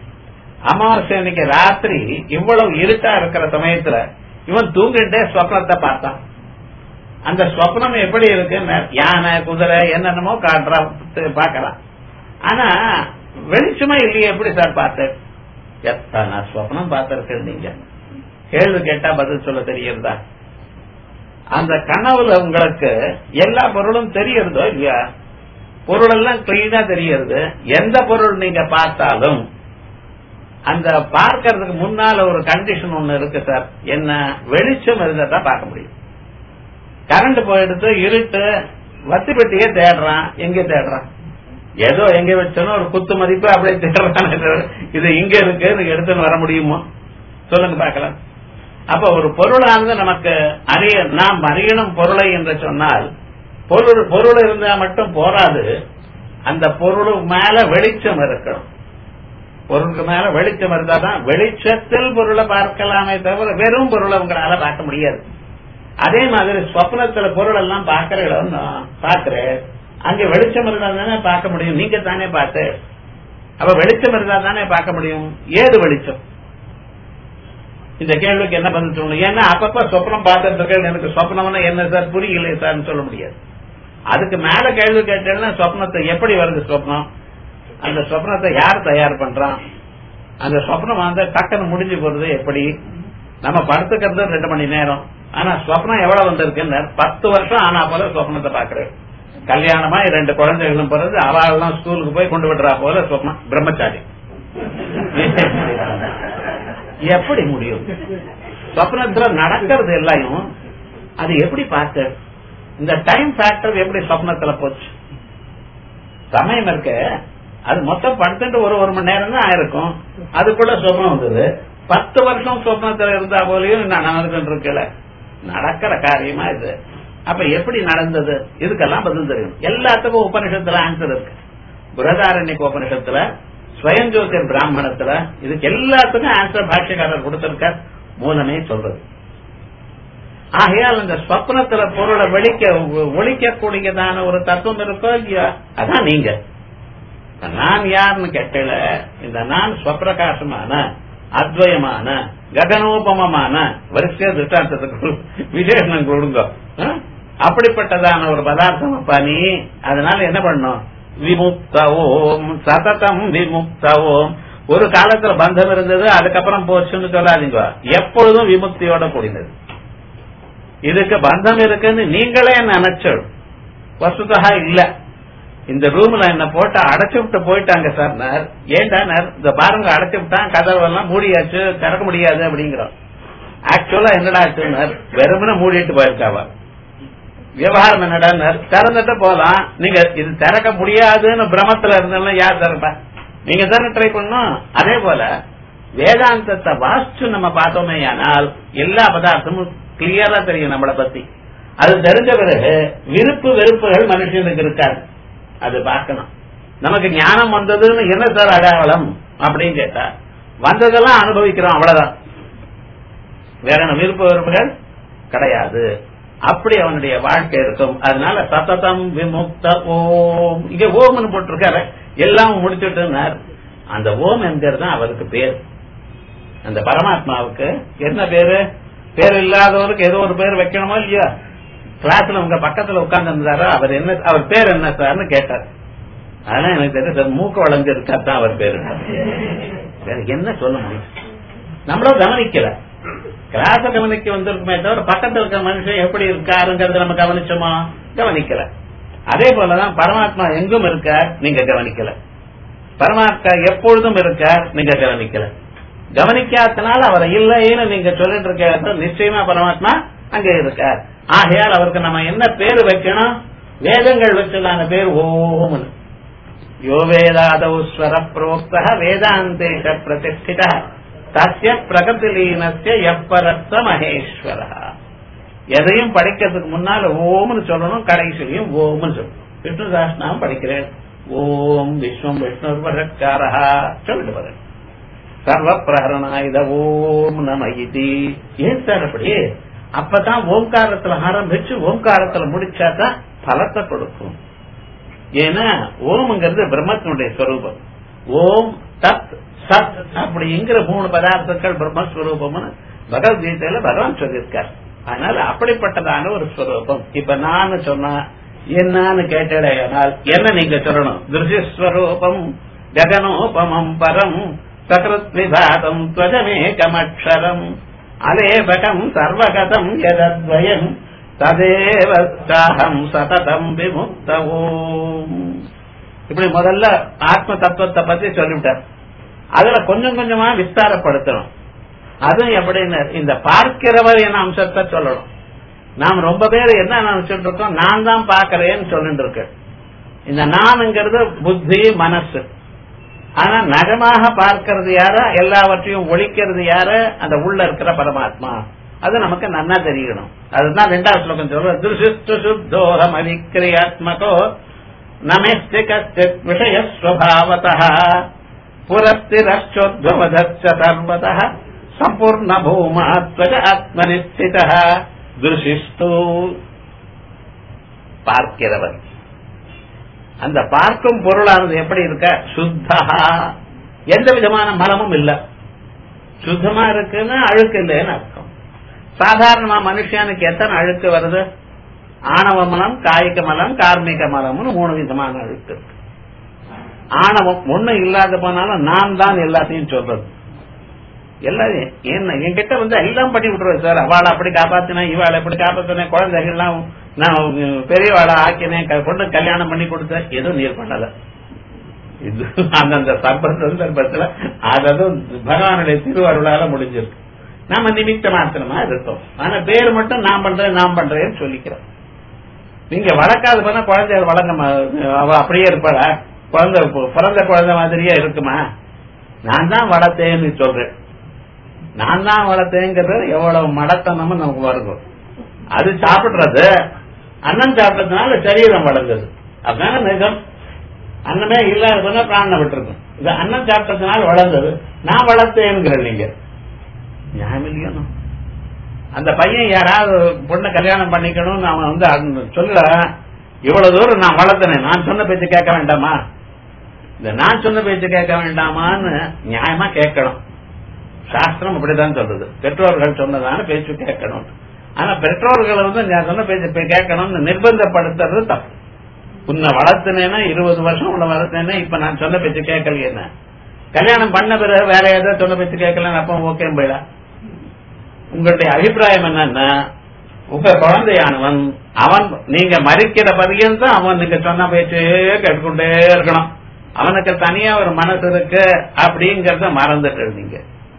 அமாவாசை அன்னைக்கு ராத்திரி இவ்வளவு இருட்டா இருக்கிற சமயத்துல இவன் தூங்கிட்டே ஸ்வப்னத்தை பார்த்தான் அந்த ஸ்வப்னம் எப்படி இருக்கு யானை குதிரை என்னென்னமோ காட்டுறான் பாக்கலாம் ஆனா வெளிச்சமா இல்லையே எப்படி சார் பார்த்தேன் எத்தனை ஸ்வப்னம் பார்த்திருக்கேன் நீங்க கேள்வி கேட்டா பதில் சொல்ல தெரியறதா அந்த கனவுல உங்களுக்கு எல்லா பொருளும் தெரியறதோ இல்லையா பொருள் எல்லாம் கிளீனா தெரியறது எந்த பொருள் நீங்க பார்த்தாலும் அந்த பார்க்கறதுக்கு முன்னால ஒரு கண்டிஷன் ஒண்ணு இருக்கு சார் என்ன வெளிச்சம் இருந்தா தான் பார்க்க முடியும் கரண்ட் போயிடுத்து இருட்டு வத்தி பெட்டியே தேடுறான் எங்க தேடுறான் ஏதோ எங்க வச்சனோ ஒரு குத்து மதிப்பு அப்படியே தேடுறான் இது இங்க இருக்கு எடுத்துன்னு வர முடியுமோ சொல்லுங்க பார்க்கலாம் அப்ப ஒரு பொருளானது நமக்கு அறிய நாம் அறியணும் பொருளை என்று சொன்னால் பொருள் பொருள் இருந்தா மட்டும் போராது அந்த பொருளுக்கு மேல வெளிச்சம் இருக்கணும் பொருளுக்கு மேல வெளிச்சம் இருந்தா தான் வெளிச்சத்தில் பொருளை பார்க்கலாமே தவிர வெறும் பொருளை உங்களால பார்க்க முடியாது அதே மாதிரி ஸ்வப்னத்துல பொருள் எல்லாம் பார்க்கிற இடம் பாக்குறேன் அங்க வெளிச்சம் இருந்தா தானே பார்க்க முடியும் நீங்க தானே பார்த்து அப்ப வெளிச்சம் இருந்தா தானே பார்க்க முடியும் ஏது வெளிச்சம் இந்த கேள்விக்கு என்ன பதில் சொல்லணும் ஏன்னா அப்பப்ப சொப்னம் பார்த்துட்டு இருக்கேன் எனக்கு சொப்னம்னா என்ன சார் புரியல சார்னு சொல்ல முடியாது அதுக்கு மேல கேள்வி கேட்டேன்னா சொப்னத்தை எப்படி வருது சொப்னம் அந்த சொப்னத்தை யார் தயார் பண்றான் அந்த சொப்னம் வந்து டக்குன்னு முடிஞ்சு போறது எப்படி நம்ம படுத்துக்கிறது ரெண்டு மணி நேரம் ஆனா சொப்னம் எவ்வளவு வந்திருக்குன்னு பத்து வருஷம் ஆனா போல சொப்னத்தை பாக்குறேன் கல்யாணமா ரெண்டு குழந்தைகளும் பிறகு அவெல்லாம் ஸ்கூலுக்கு போய் கொண்டு விடுறா போல சொப்னம் பிரம்மச்சாரி எப்படி முடியும் சொப்னத்துல நடக்கிறது எல்லாயும் அது எப்படி பார்க்க இந்த டைம் ஃபேக்டர் எப்படி சொப்னத்துல போச்சு சமயம் இருக்க அது மொத்தம் படுத்துட்டு ஒரு ஒரு மணி நேரம் தான் ஆயிருக்கும் அதுக்குள்ள சொப்னம் வந்தது பத்து வருஷம் சொப்னத்துல இருந்தா போலயும் நான் நடந்துட்டு இருக்கல நடக்கிற காரியமா இது அப்ப எப்படி நடந்தது இதுக்கெல்லாம் பதில் தெரியும் எல்லாத்துக்கும் உபனிஷத்துல ஆன்சர் இருக்கு புரதாரண்யக்கு உபனிஷத்துல ஸ்வயஞ்சோதிர் பிராமணத்துல இதுக்கு எல்லாத்துக்கும் ஆன்சர் பாஷ்யக்காரர் கொடுத்திருக்கார் மூலமே சொல்றது ஆகையால் இந்த ஸ்வப்னத்துல பொருளை வெளிக்க ஒழிக்கக்கூடியதான ஒரு தத்துவம் இருக்கோ இல்லையா அதான் நீங்க நான் யாருன்னு கேட்டல இந்த நான் ஸ்வப்பிரகாசமான அத்வயமான ககனோபமமான வரிசைய திருஷ்டாந்தத்துக்கு விசேஷம் கொடுங்க அப்படிப்பட்டதான ஒரு பதார்த்தம் அப்பா நீ அதனால என்ன பண்ணும் விமுக்த ஓம் சததம் விமுக்த ஓம் ஒரு காலத்துல பந்தம் இருந்தது அதுக்கப்புறம் போச்சுன்னு சொல்லாதீங்க எப்பொழுதும் விமுக்தியோட கூடினது இதுக்கு பந்தம் இருக்குன்னு நீங்களே நினைச்சோம் வசுதா இல்ல இந்த ரூம்ல என்ன போட்டு அடைச்சு விட்டு போயிட்டாங்க சார் ஏன்டா இந்த பாருங்க அடைச்சு விட்டான் கதவெல்லாம் மூடியாச்சு திறக்க முடியாது அப்படிங்கிறோம் ஆக்சுவலா என்னடா வெறுமனே மூடிட்டு போயிருக்காவா விவகாரம் என்னடா திறந்துட்டு போலாம் நீங்க இது திறக்க முடியாதுன்னு பிரமத்துல இருந்தாலும் யார் திறப்பா நீங்க தானே ட்ரை பண்ணும் அதே போல வேதாந்தத்தை வாசிச்சு நம்ம பார்த்தோமே ஆனால் எல்லா பதார்த்தமும் கிளியரா தெரியும் நம்மளை பத்தி அது தெரிஞ்ச பிறகு விருப்பு வெறுப்புகள் மனுஷனுக்கு இருக்காது அது பார்க்கணும் நமக்கு ஞானம் வந்ததுன்னு என்ன சார் அடையாளம் அப்படின்னு கேட்டா வந்ததெல்லாம் அனுபவிக்கிறோம் அவ்வளவுதான் வேற விருப்ப வெறுப்புகள் கிடையாது அப்படி அவனுடைய வாழ்க்கை இருக்கும் அதனால சத்ததம் விமுக்த ஓம் இங்க ஓம்னு போட்டிருக்காரு எல்லாம் முடிச்சுட்டு அந்த ஓம் என்கிறது அவருக்கு பேர் அந்த பரமாத்மாவுக்கு என்ன பேரு பேர் இல்லாதவருக்கு ஏதோ ஒரு பேர் வைக்கணுமோ இல்லையா கிளாஸ்ல உங்க பக்கத்துல உட்கார்ந்து இருந்தாரோ அவர் என்ன அவர் பேர் என்ன சார்னு கேட்டார் அதெல்லாம் எனக்கு தெரியும் சார் மூக்க வளைஞ்சு இருக்கா தான் அவர் பேரு வேற என்ன சொல்ல முடியும் நம்மளும் கவனிக்கல கிளாஸ கவனிக்க வந்திருக்குமே தவிர பக்கத்துல இருக்க மனுஷன் எப்படி இருக்காருங்கிறத நம்ம கவனிச்சோமா கவனிக்கல அதே போலதான் பரமாத்மா எங்கும் இருக்கார் நீங்க கவனிக்கல பரமாத்மா எப்பொழுதும் இருக்கார் நீங்க கவனிக்கல கவனிக்காதனால அவர் இல்லைன்னு நீங்க சொல்லிட்டு இருக்க நிச்சயமா பரமாத்மா அங்க இருக்கார் ஆகையால் அவருக்கு நம்ம என்ன பேரு வைக்கணும் வேதங்கள் வச்சதான பேர் ஓம்னு யோ வேதாதௌஸ்வர புரோக்த வேதாந்தேஷ பிரதிஷ்டித தஸ்ய பிரகதிலீனஸ்ய எப்பரத்த மகேஸ்வர எதையும் படிக்கிறதுக்கு முன்னால ஓம்னு சொல்லணும் கடைசிலையும் ஓம்னு சொல்லணும் விஷ்ணு சாஸ்திரம் படிக்கிறேன் ஓம் விஸ்வம் விஷ்ணு பரத்காரா சொல்லிட்டு வரேன் சர்வ பிரகரணாயுத ஓம் நம இது ஏன் சார் அப்படி அப்பதான் ஓம்காரத்துல ஆரம்பிச்சு ஓம்காரத்துல முடிச்சாதான் பலத்தை கொடுக்கும் ஏன்னா ஓம்ங்கிறது பிரம்மத்தினுடைய ஸ்வரூபம் ஓம் தத் சத் அப்படிங்கிற மூணு பதார்த்தங்கள் பிரம்மஸ்வரூபம்னு பகவத்கீதையில பகவான் சொல்லியிருக்கார் அதனால அப்படிப்பட்டதான ஒரு ஸ்வரூபம் இப்ப நான் சொன்னா என்னன்னு கேட்டடையானால் என்ன நீங்க சொல்லணும் திருஷ்யஸ்வரூபம் ககனோபமம் பரம் சகிருத் விபாதம் துவஜமேகமக்ஷரம் அலேபகம் சர்வகதம் எதத்வயம் ததேவ சாகம் சததம் விமுக்த ஓம் இப்படி முதல்ல ஆத்ம தத்துவத்தை பத்தி சொல்லிவிட்டார் அதுல கொஞ்சம் கொஞ்சமா விஸ்தாரப்படுத்தணும் அதுவும் எப்படின்னு இந்த பார்க்கிறவர் என்ன அம்சத்தை சொல்லணும் நாம் ரொம்ப பேர் என்ன நினைச்சிட்டு இருக்கோம் நான் தான் பாக்கிறேன்னு சொல்லிட்டு இருக்கேன் இந்த நான்ங்கிறது புத்தி மனசு ஆனா நகமாக பார்க்கிறது யார எல்லாவற்றையும் ஒழிக்கிறது யார அந்த உள்ள இருக்கிற பரமாத்மா அது நமக்கு நன்னா தெரியணும் அதுதான் ரெண்டாவது ஸ்லோகம் சொல்ற திருசிஷ்டு சுத்தோகம் அவிக்கிரியாத்மகோ நமஸ்தி கச்சித் விஷயஸ்வபாவத புரஸ்திரச்சோத்வதச்ச சர்வத சம்பூர்ண பூமாத்வஜ ஆத்மனிஸ்தித திருஷிஷ்டு பார்க்கிறவர் அந்த பார்க்கும் பொருளானது எப்படி இருக்க சுத்தா எந்த விதமான மலமும் இல்ல சுத்தமா இருக்குன்னா அழுக்கு இல்லைன்னு அர்த்தம் சாதாரணமா மனுஷனுக்கு எத்தனை அழுக்கு வருது ஆணவ மலம் காய்க மலம் கார்மிக மலம்னு மூணு விதமான அழுக்கு இருக்கு ஆணவம் ஒண்ணும் இல்லாத போனாலும் நான் தான் எல்லாத்தையும் சொல்றது எல்லாரும் என்ன என்கிட்ட வந்து எல்லாம் பண்ணி விட்டுருவேன் சார் அவளை அப்படி காப்பாத்தினேன் இவாளை எப்படி காப்பாத்தினேன் குழந்தைகள்லாம் நான் பெரியவாளை ஆக்கினேன் க- பொண்ணு கல்யாணம் பண்ணி கொடுத்தேன் எதுவும் நீர் பண்ணல இது அந்தந்த சர்ப சந்தர்ப்பத்துல அதுவும் பகவானுடைய திருவருளால முடிஞ்சிருக்கு நாம நிமித்த மாத்திரமா இருக்கோம் ஆனா பேர் மட்டும் நான் பண்றேன் நான் பண்றேன்னு சொல்லிக்கிறோம் நீங்க வளர்க்காத போனா குழந்தை வளர்ந்த மா- அவ அப்படியே இருப்பாளா குழந்தை பிறந்த குழந்தை மாதிரியே இருக்குமா நான் தான் வளர்த்தேன்னு சொல்றேன் நான் தான் வளர்த்தேங்கிறது எவ்வளவு மடத்தனமும் நமக்கு வருது அது சாப்பிடுறது அன்னம் சாப்பிட்டதுனால சரீரம் வளர்ந்தது அதுதானே நிஜம் அன்னமே இல்லாத போனா பிராணம் விட்டுருக்கும் இது அன்னம் சாப்பிட்டதுனால வளர்ந்தது நான் வளர்த்தேங்கிற நீங்க நியாயம் இல்லையா அந்த பையன் யாராவது பொண்ணை கல்யாணம் பண்ணிக்கணும்னு அவன் வந்து அன்~ சொல்ல இவ்வளவு தூரம் நான் வளர்த்தனேன் நான் சொன்ன பேச்சு கேட்க வேண்டாமா இந்த நான் சொன்ன பேச்சு கேட்க வேண்டாமான்னு நியாயமா கேட்கணும் சாஸ்திரம் அப்படிதான் சொல்றது பெற்றோர்கள் சொன்னதான பேச்சு கேட்கணும் ஆனா பெற்றோர்களை வந்து நான் சொன்ன பேச்சு போய் கேட்கணும்னு நிர்பந்தப்படுத்துறது தப்பு உன்னை வளர்த்துனேன்னா இருபது வருஷம் உன்னை வளர்த்தேன்னா இப்ப நான் சொன்ன பேச்சு கேட்கலையே என்ன கல்யாணம் பண்ண பிறகு வேற ஏதாவது சொன்ன பேச்சு கேட்கலன்னு அப்ப ஓகே போயிடா உங்களுடைய அபிப்பிராயம் என்னன்னா உங்க குழந்தையானவன் அவன் நீங்க மறிக்கிற பரியந்தம் அவன் நீங்க சொன்ன பேச்சே கேட்டுக்கொண்டே இருக்கணும் அவனுக்கு தனியா ஒரு மனசு இருக்கு அப்படிங்கறத மறந்துட்டு நீங்க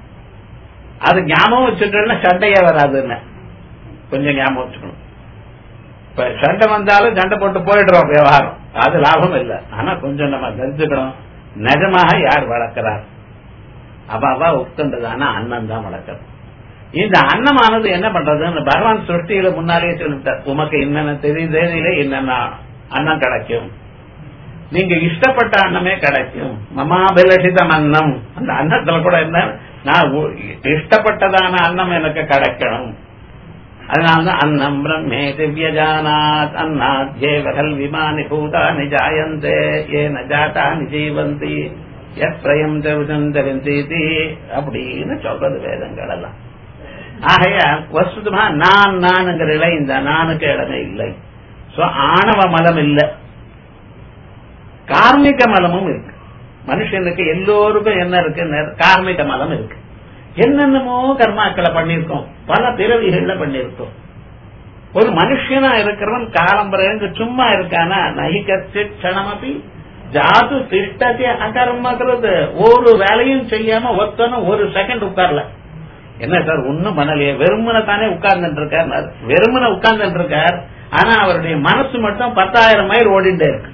அது ஞாபகம் வச்சுட்டோம்னா சண்டையே வராதுன்னு கொஞ்சம் ஞாபகம் வச்சுக்கணும் இப்ப சண்டை வந்தாலும் சண்டை போட்டு போயிடுறோம் விவகாரம் அது லாபம் இல்ல ஆனா கொஞ்சம் நம்ம தெரிஞ்சுக்கணும் நிஜமாக யார் வளர்க்கிறார் அவாவா உட்கண்டதான அண்ணன் தான் வளர்க்கறது இந்த அன்னமானது என்ன பண்றதுன்னு பகவான் சிருஷ்டியில முன்னாலேயே சொல்லிட்டார் உமக்கு என்னென்ன தெரியுதே என்னென்ன அன்னம் கிடைக்கும் நீங்க இஷ்டப்பட்ட அன்னமே கிடைக்கும் மமாபிலஷிதம் அன்னம் அந்த அன்னத்துல கூட என்ன நான் உ- இஷ்டப்பட்டதான அன்னம் எனக்கு கிடைக்கணும் அதனாலதான் அன்னம் பிரம்மே திவ்யஜானாத் அன்னாத் ஜேவகல் விமானி பூதானி ஜாயந்தே ஏன ஜாதானி ஜீவந்தி எத்ரயம் தெரிஞ்சீதி அப்படின்னு சொல்றது வேதங்கள் எல்லாம் ஆகைய வசுதமா நான் நானுங்கிற இலை இந்த நானுக்கு இடமே இல்லை சோ ஆணவ மலம் இல்ல கார்மிக மலமும் இருக்கு மனுஷனுக்கு எல்லோருக்கும் என்ன இருக்கு நெ- கார்மிக மலம் இருக்கு என்னென்னமோ கர்மாக்களை பண்ணிருக்கோம் பல பிறவிகள்ல பண்ணிருக்கோம் ஒரு மனுஷனா இருக்கிறவன் காலம்பரைக்கு சும்மா இருக்கானா நகிகச்சு க்ஷணமபி ஜாது திஷ்டத்தை அகர்மக்கிறது ஒரு வேலையும் செய்யாம ஒருத்தனும் ஒரு செகண்ட் உட்கார்ல என்ன சார் ஒண்ணும் பண்ணலையே வெறுமனை தானே உட்கார்ந்துட்டு இருக்கார் வெறுமனை உட்கார்ந்துட்டு இருக்கார் ஆனா அவருடைய மனசு மட்டும் பத்தாயிரம் மைல் ஓடிட்டே இருக்கு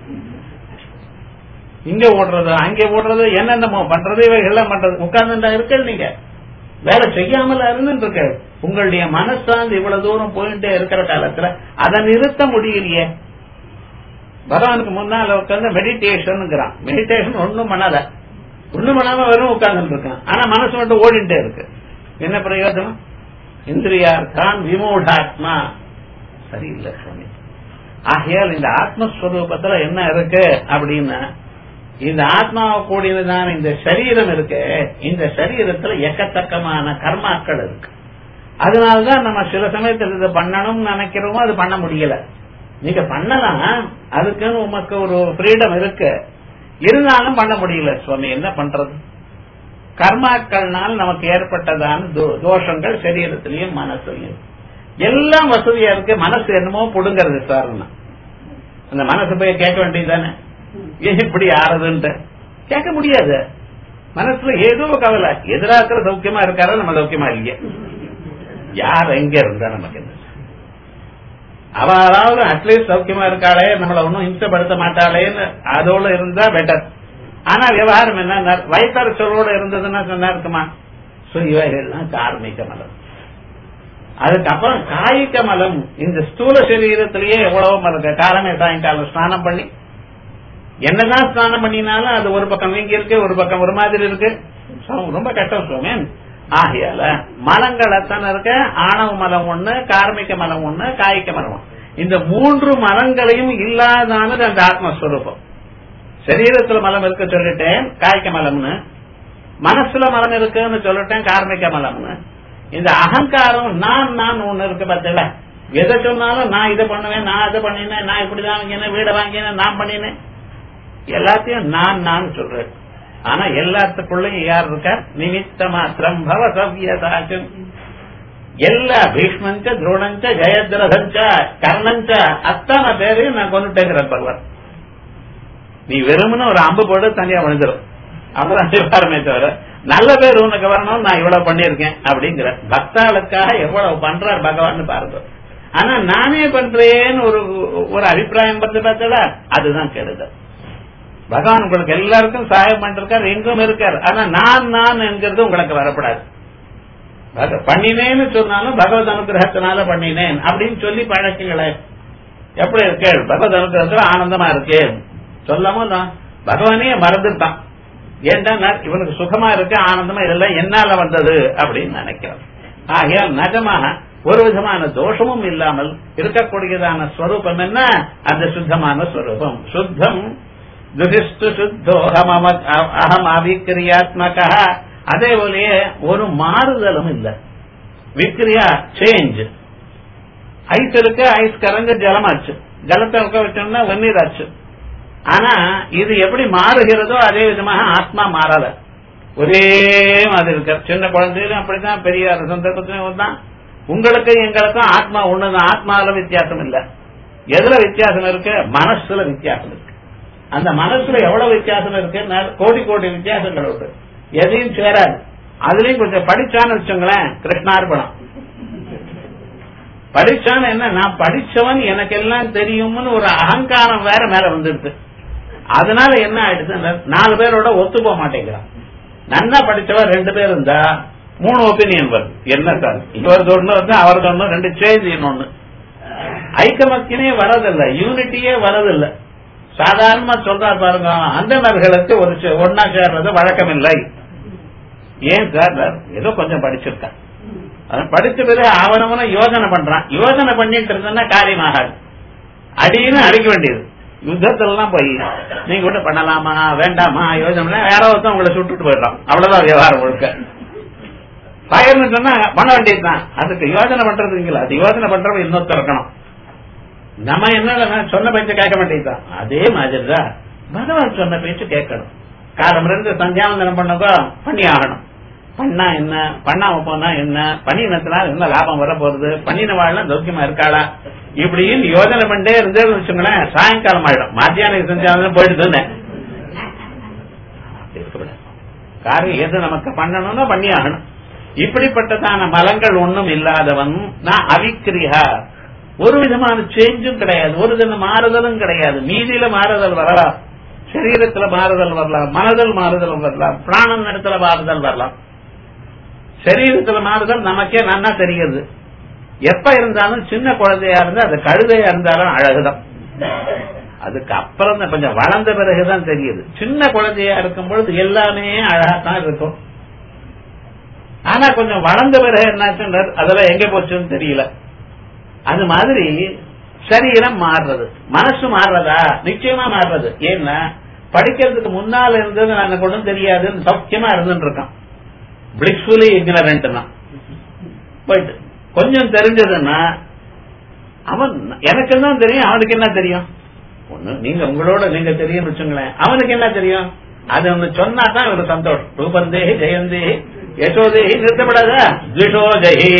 இங்க ஓடுறது அங்க ஓடுறது என்னென்னமோ பண்றது இவைகள்லாம் பண்றது உட்கார்ந்துட்டா இருக்க நீங்க வேலை செய்யாமல இருந்துட்டு இருக்க உங்களுடைய மனசாந்து இவ்வளவு தூரம் போயிட்டே இருக்கிற காலத்துல அதை நிறுத்த முடியலையே பகவானுக்கு முன்னால உட்கார்ந்து மெடிடேஷன் மெடிடேஷன் ஒண்ணும் பண்ணாத ஒண்ணும் பண்ணாம வெறும் உட்கார்ந்துட்டு இருக்கான் ஆனா மனசு மட்டும் ஓடிட்டே இருக்கு என்ன பிரயோஜனம் இந்திரியார்த்தான் விமூடாத்மா சரியில்லை சுவாமி ஆகையால் இந்த ஆத்மஸ்வரூபத்துல என்ன இருக்கு அப்படின்னா இந்த ஆத்மாவை கூடியதான இந்த சரீரம் இருக்கு இந்த சரீரத்துல எக்கத்தக்கமான கர்மாக்கள் இருக்கு அதனாலதான் நம்ம சில சமயத்தில் இதை பண்ணணும்னு நினைக்கிறோமோ அது பண்ண முடியல நீங்க பண்ணலாம் அதுக்குன்னு உமக்கு ஒரு ஃப்ரீடம் இருக்கு இருந்தாலும் பண்ண முடியல சுவாமி என்ன பண்றது கர்மாக்கள்னால் நமக்கு ஏற்பட்டதான தோ- தோஷங்கள் சரீரத்திலையும் மனசுலையும் எல்லாம் வசதியா இருக்கு மனசு என்னமோ புடுங்கிறது சார் அந்த மனசு போய் கேட்க வேண்டியதுதானே ஏன் இப்படி ஆறுதுன்ட்டு கேட்க முடியாது மனசுல ஏதோ கவலை எதிராக்கிற சௌக்கியமா இருக்காரா நம்ம சௌக்கியமா இல்லையே யார் எங்க இருந்தா நமக்கு என்ன அவ அதாவது அட்லீஸ்ட் சௌக்கியமா இருக்காளே நம்மள ஒன்னும் இம்சப்படுத்த மாட்டாளேன்னு அதோட இருந்தா பெட்டர் ஆனா விவகாரம் என்ன வயசரசரோட இருந்ததுன்னா சொன்னா இருக்குமா சோ இவைகள்லாம் கார்மிக மலம் அதுக்கப்புறம் காய்க மலம் இந்த ஸ்தூல சரீரத்திலேயே எவ்வளவோ மலம் காலமே சாயங்காலம் ஸ்நானம் பண்ணி என்னதான் ஸ்நானம் பண்ணினாலும் அது ஒரு பக்கம் வீங்கி இருக்கு ஒரு பக்கம் ஒரு மாதிரி இருக்கு So, ரொம்ப கஷ்டம் சுவாமியன் ஆகையால மலங்கள் எத்தனை இருக்கு ஆணவ மலம் ஒண்ணு கார்மிக மலம் ஒண்ணு காய்க மலம் ஒண்ணு இந்த மூன்று மலங்களையும் இல்லாதானது அந்த ஆத்மஸ்வரூபம் சரீரத்துல மலம் இருக்கு சொல்லிட்டேன் காய்க்க மலம்னு மனசுல மலம் இருக்குன்னு சொல்லிட்டேன் கார்மிக மலம்னு இந்த அகங்காரம் நான் நான் ஒண்ணு இருக்கு பார்த்தல எதை சொன்னாலும் நான் இதை பண்ணுவேன் நான் அதை பண்ணினேன் நான் இப்படிதான் வாங்கினேன் வீடை வாங்கினேன் நான் பண்ணினேன் எல்லாத்தையும் நான் நான் சொல்றேன் ஆனா எல்லாத்துக்குள்ளயும் யார் இருக்கார் நிமித்த மாத்திரம் பவ சவ்யதாச்சும் எல்லா பீஷ்மஞ்ச துரோணஞ்ச ஜெயத்ரதஞ்ச கர்ணஞ்ச அத்தனை பேரையும் நான் கொண்டுட்டேங்கிறேன் பகவான் நீ வெறுமனு ஒரு அம்பு போட்டு தனியா விழுந்துரும் அவ்வளவுதான் விவகாரமே தவிர நல்ல பேர் உனக்கு வரணும் நான் இவ்வளவு பண்ணிருக்கேன் அப்படிங்கிற பக்தாளுக்காக எவ்வளவு பண்றார் பகவான் பாருங்க ஆனா நானே பண்றேன்னு ஒரு ஒரு அபிப்பிராயம் பத்தி பார்த்தல அதுதான் கெடுதல் பகவான் உங்களுக்கு எல்லாருக்கும் சகாயம் பண்ணிருக்காரு எங்கும் இருக்காரு ஆனா நான் நான் என்கிறது உங்களுக்கு வரப்படாது பக- பண்ணினேன்னு சொன்னாலும் பகவத் அனுகிரகத்தினால பண்ணினேன் அப்படின்னு சொல்லி பழக்கங்களேன் எப்படி இருக்கே பகவத் அனுகிரகத்துல ஆனந்தமா இருக்கு சொல்லாம நான் பகவானே மறந்துட்டான் ஏன்டா நான் இவனுக்கு சுகமா இருக்கு ஆனந்தமா இதெல்லாம் என்னால வந்தது அப்படின்னு நினைக்கிறேன் ஆகையால் நிஜமாக ஒரு விதமான தோஷமும் இல்லாமல் இருக்கக்கூடியதான ஸ்வரூபம் என்ன அந்த சுத்தமான ஸ்வரூபம் சுத்தம் துகிஸ்து சுத்தோகம் அகம் அவிக்கிரியாத்மக அதே போலயே ஒரு மாறுதலும் இல்லை விக்ரியா சேஞ்ச் ஐஸ் இருக்கு ஐஸ் கரைஞ்ச ஜலமாச்சு ஜலத்தை இருக்க வச்சோம்னா வெந்நீர் ஆச்சு ஆனா இது எப்படி மாறுகிறதோ அதே விதமாக ஆத்மா மாறல ஒரே மாதிரி இருக்க சின்ன குழந்தையிலும் அப்படிதான் பெரிய சந்தர்ப்பத்திலும் தான் உங்களுக்கும் எங்களுக்கும் ஆத்மா ஒண்ணுதான் ஆத்மாவில வித்தியாசம் இல்ல எதுல வித்தியாசம் இருக்கு மனசுல வித்தியாசம் இருக்கு அந்த மனசுல எவ்வளவு வித்தியாசம் இருக்கு கோடி கோடி வித்தியாசங்கள் உண்டு எதையும் சேராது அதுலயும் கொஞ்சம் படிச்சான்னு வச்சுங்களேன் கிருஷ்ணார்பணம் படிச்சான்னு என்ன நான் படிச்சவன் எனக்கு எல்லாம் தெரியும்னு ஒரு அகங்காரம் வேற மேல வந்துடுது அதனால என்ன ஆயிடுச்சு நாலு பேரோட ஒத்து போக மாட்டேங்கிறான் நன்னா படிச்சவன் ரெண்டு பேர் இருந்தா மூணு ஒப்பீனியன் வருது என்ன சார் இவர் ஒண்ணு வந்து அவர் ஒண்ணு ரெண்டு சேஞ்ச் ஒண்ணு ஐக்கமக்கினே வரதில்லை யூனிட்டியே வரதில்லை சாதாரணமா சொல்றாரு பாருங்க அந்தனர்களுக்கு ஒரு சே- ஒன்னா சேர்றது வழக்கம் இல்லை ஏன் சார் ஏதோ கொஞ்சம் படிச்சிருக்கேன் அவன் படிச்ச பிறகு அவனவன யோசனை பண்றான் யோசனை பண்ணிட்டு இருந்தா காரியமாகாது அடின்னு அடிக்க வேண்டியது யுத்தத்திலாம் போய் நீங்க கூட பண்ணலாமா வேண்டாமா யோசனை வேற ஒருத்தன் உங்களை சுட்டுட்டு போயிடலாம் அவ்வளவுதான் விவகாரம் முழுக்க பயர்னு சொன்னா பண்ண வேண்டியதுதான் அதுக்கு யோசனை பண்றதுங்களா அது யோசனை பண்றவங்க இன்னொருத்தர் இருக்கணும் நம்ம என்ன சொன்ன பேச்சு கேட்க வேண்டியதுதான் அதே மாதிரிதான் பகவான் சொன்ன பேச்சு கேட்கணும் காலம் இருந்து சந்தியாவந்தனம் பண்ணக்கோ பண்ணி ஆகணும் பண்ணா என்ன பண்ணாம போனா என்ன பண்ணினத்தினால என்ன லாபம் வர போறது பண்ணின வாழலாம் சௌக்கியமா இருக்காளா இப்படின்னு யோசனை பண்ணிட்டே இருந்தேன்னு வச்சுங்களேன் சாயங்காலம் ஆயிடும் மத்தியானம் சந்தியாவந்தனம் போயிடுதுன்னு அப்படி இருக்கக்கூடாது. காரியம் எது நமக்கு பண்ணணும்னா பண்ணி ஆகணும் இப்படிப்பட்டதான மலங்கள் ஒண்ணும் இல்லாதவன் நான் அவிக்கிரியா ஒரு விதமான சேஞ்சும் கிடையாது ஒரு வித மாறுதலும் கிடையாது மீதியில மாறுதல் வரலாம் சரீரத்துல மாறுதல் வரலாம் மனதில் மாறுதல் வரலாம் பிராணம் இடத்துல மாறுதல் வரலாம் சரீரத்துல மாறுதல் நமக்கே நன்னா தெரியுது எப்ப இருந்தாலும் சின்ன குழந்தையா இருந்தா அது கழுதையா இருந்தாலும் அழகுதான் அதுக்கு அப்புறம் தான் கொஞ்சம் வளர்ந்த பிறகுதான் தெரியுது சின்ன குழந்தையா இருக்கும் பொழுது எல்லாமே அழகா தான் இருக்கும் ஆனா கொஞ்சம் வளர்ந்த பிறகு என்னாச்சு அதெல்லாம் எங்க போச்சுன்னு தெரியல அது மாதிரி சரீரம் மாறுறது மனசு மாறுறதா நிச்சயமா மாறுறது ஏன்னா படிக்கிறதுக்கு முன்னால இருந்தது எனக்கு ஒண்ணும் தெரியாதுன்னு சௌக்கியமா இருந்துட்டு இருக்கான் பிளிக்ஃபுல்லி இக்னரண்ட் தான் போயிட்டு கொஞ்சம் தெரிஞ்சதுன்னா அவன் எனக்கு தான் தெரியும் அவனுக்கு என்ன தெரியும் ஒண்ணு நீங்க உங்களோட நீங்க தெரியும் வச்சுங்களேன் அவனுக்கு என்ன தெரியும் அது ஒண்ணு சொன்னா தான் ஒரு சந்தோஷம் ரூபந்தேகி ஜெயந்தேகி யசோதேகி நிறுத்தப்படாதா துஷோ ஜெயி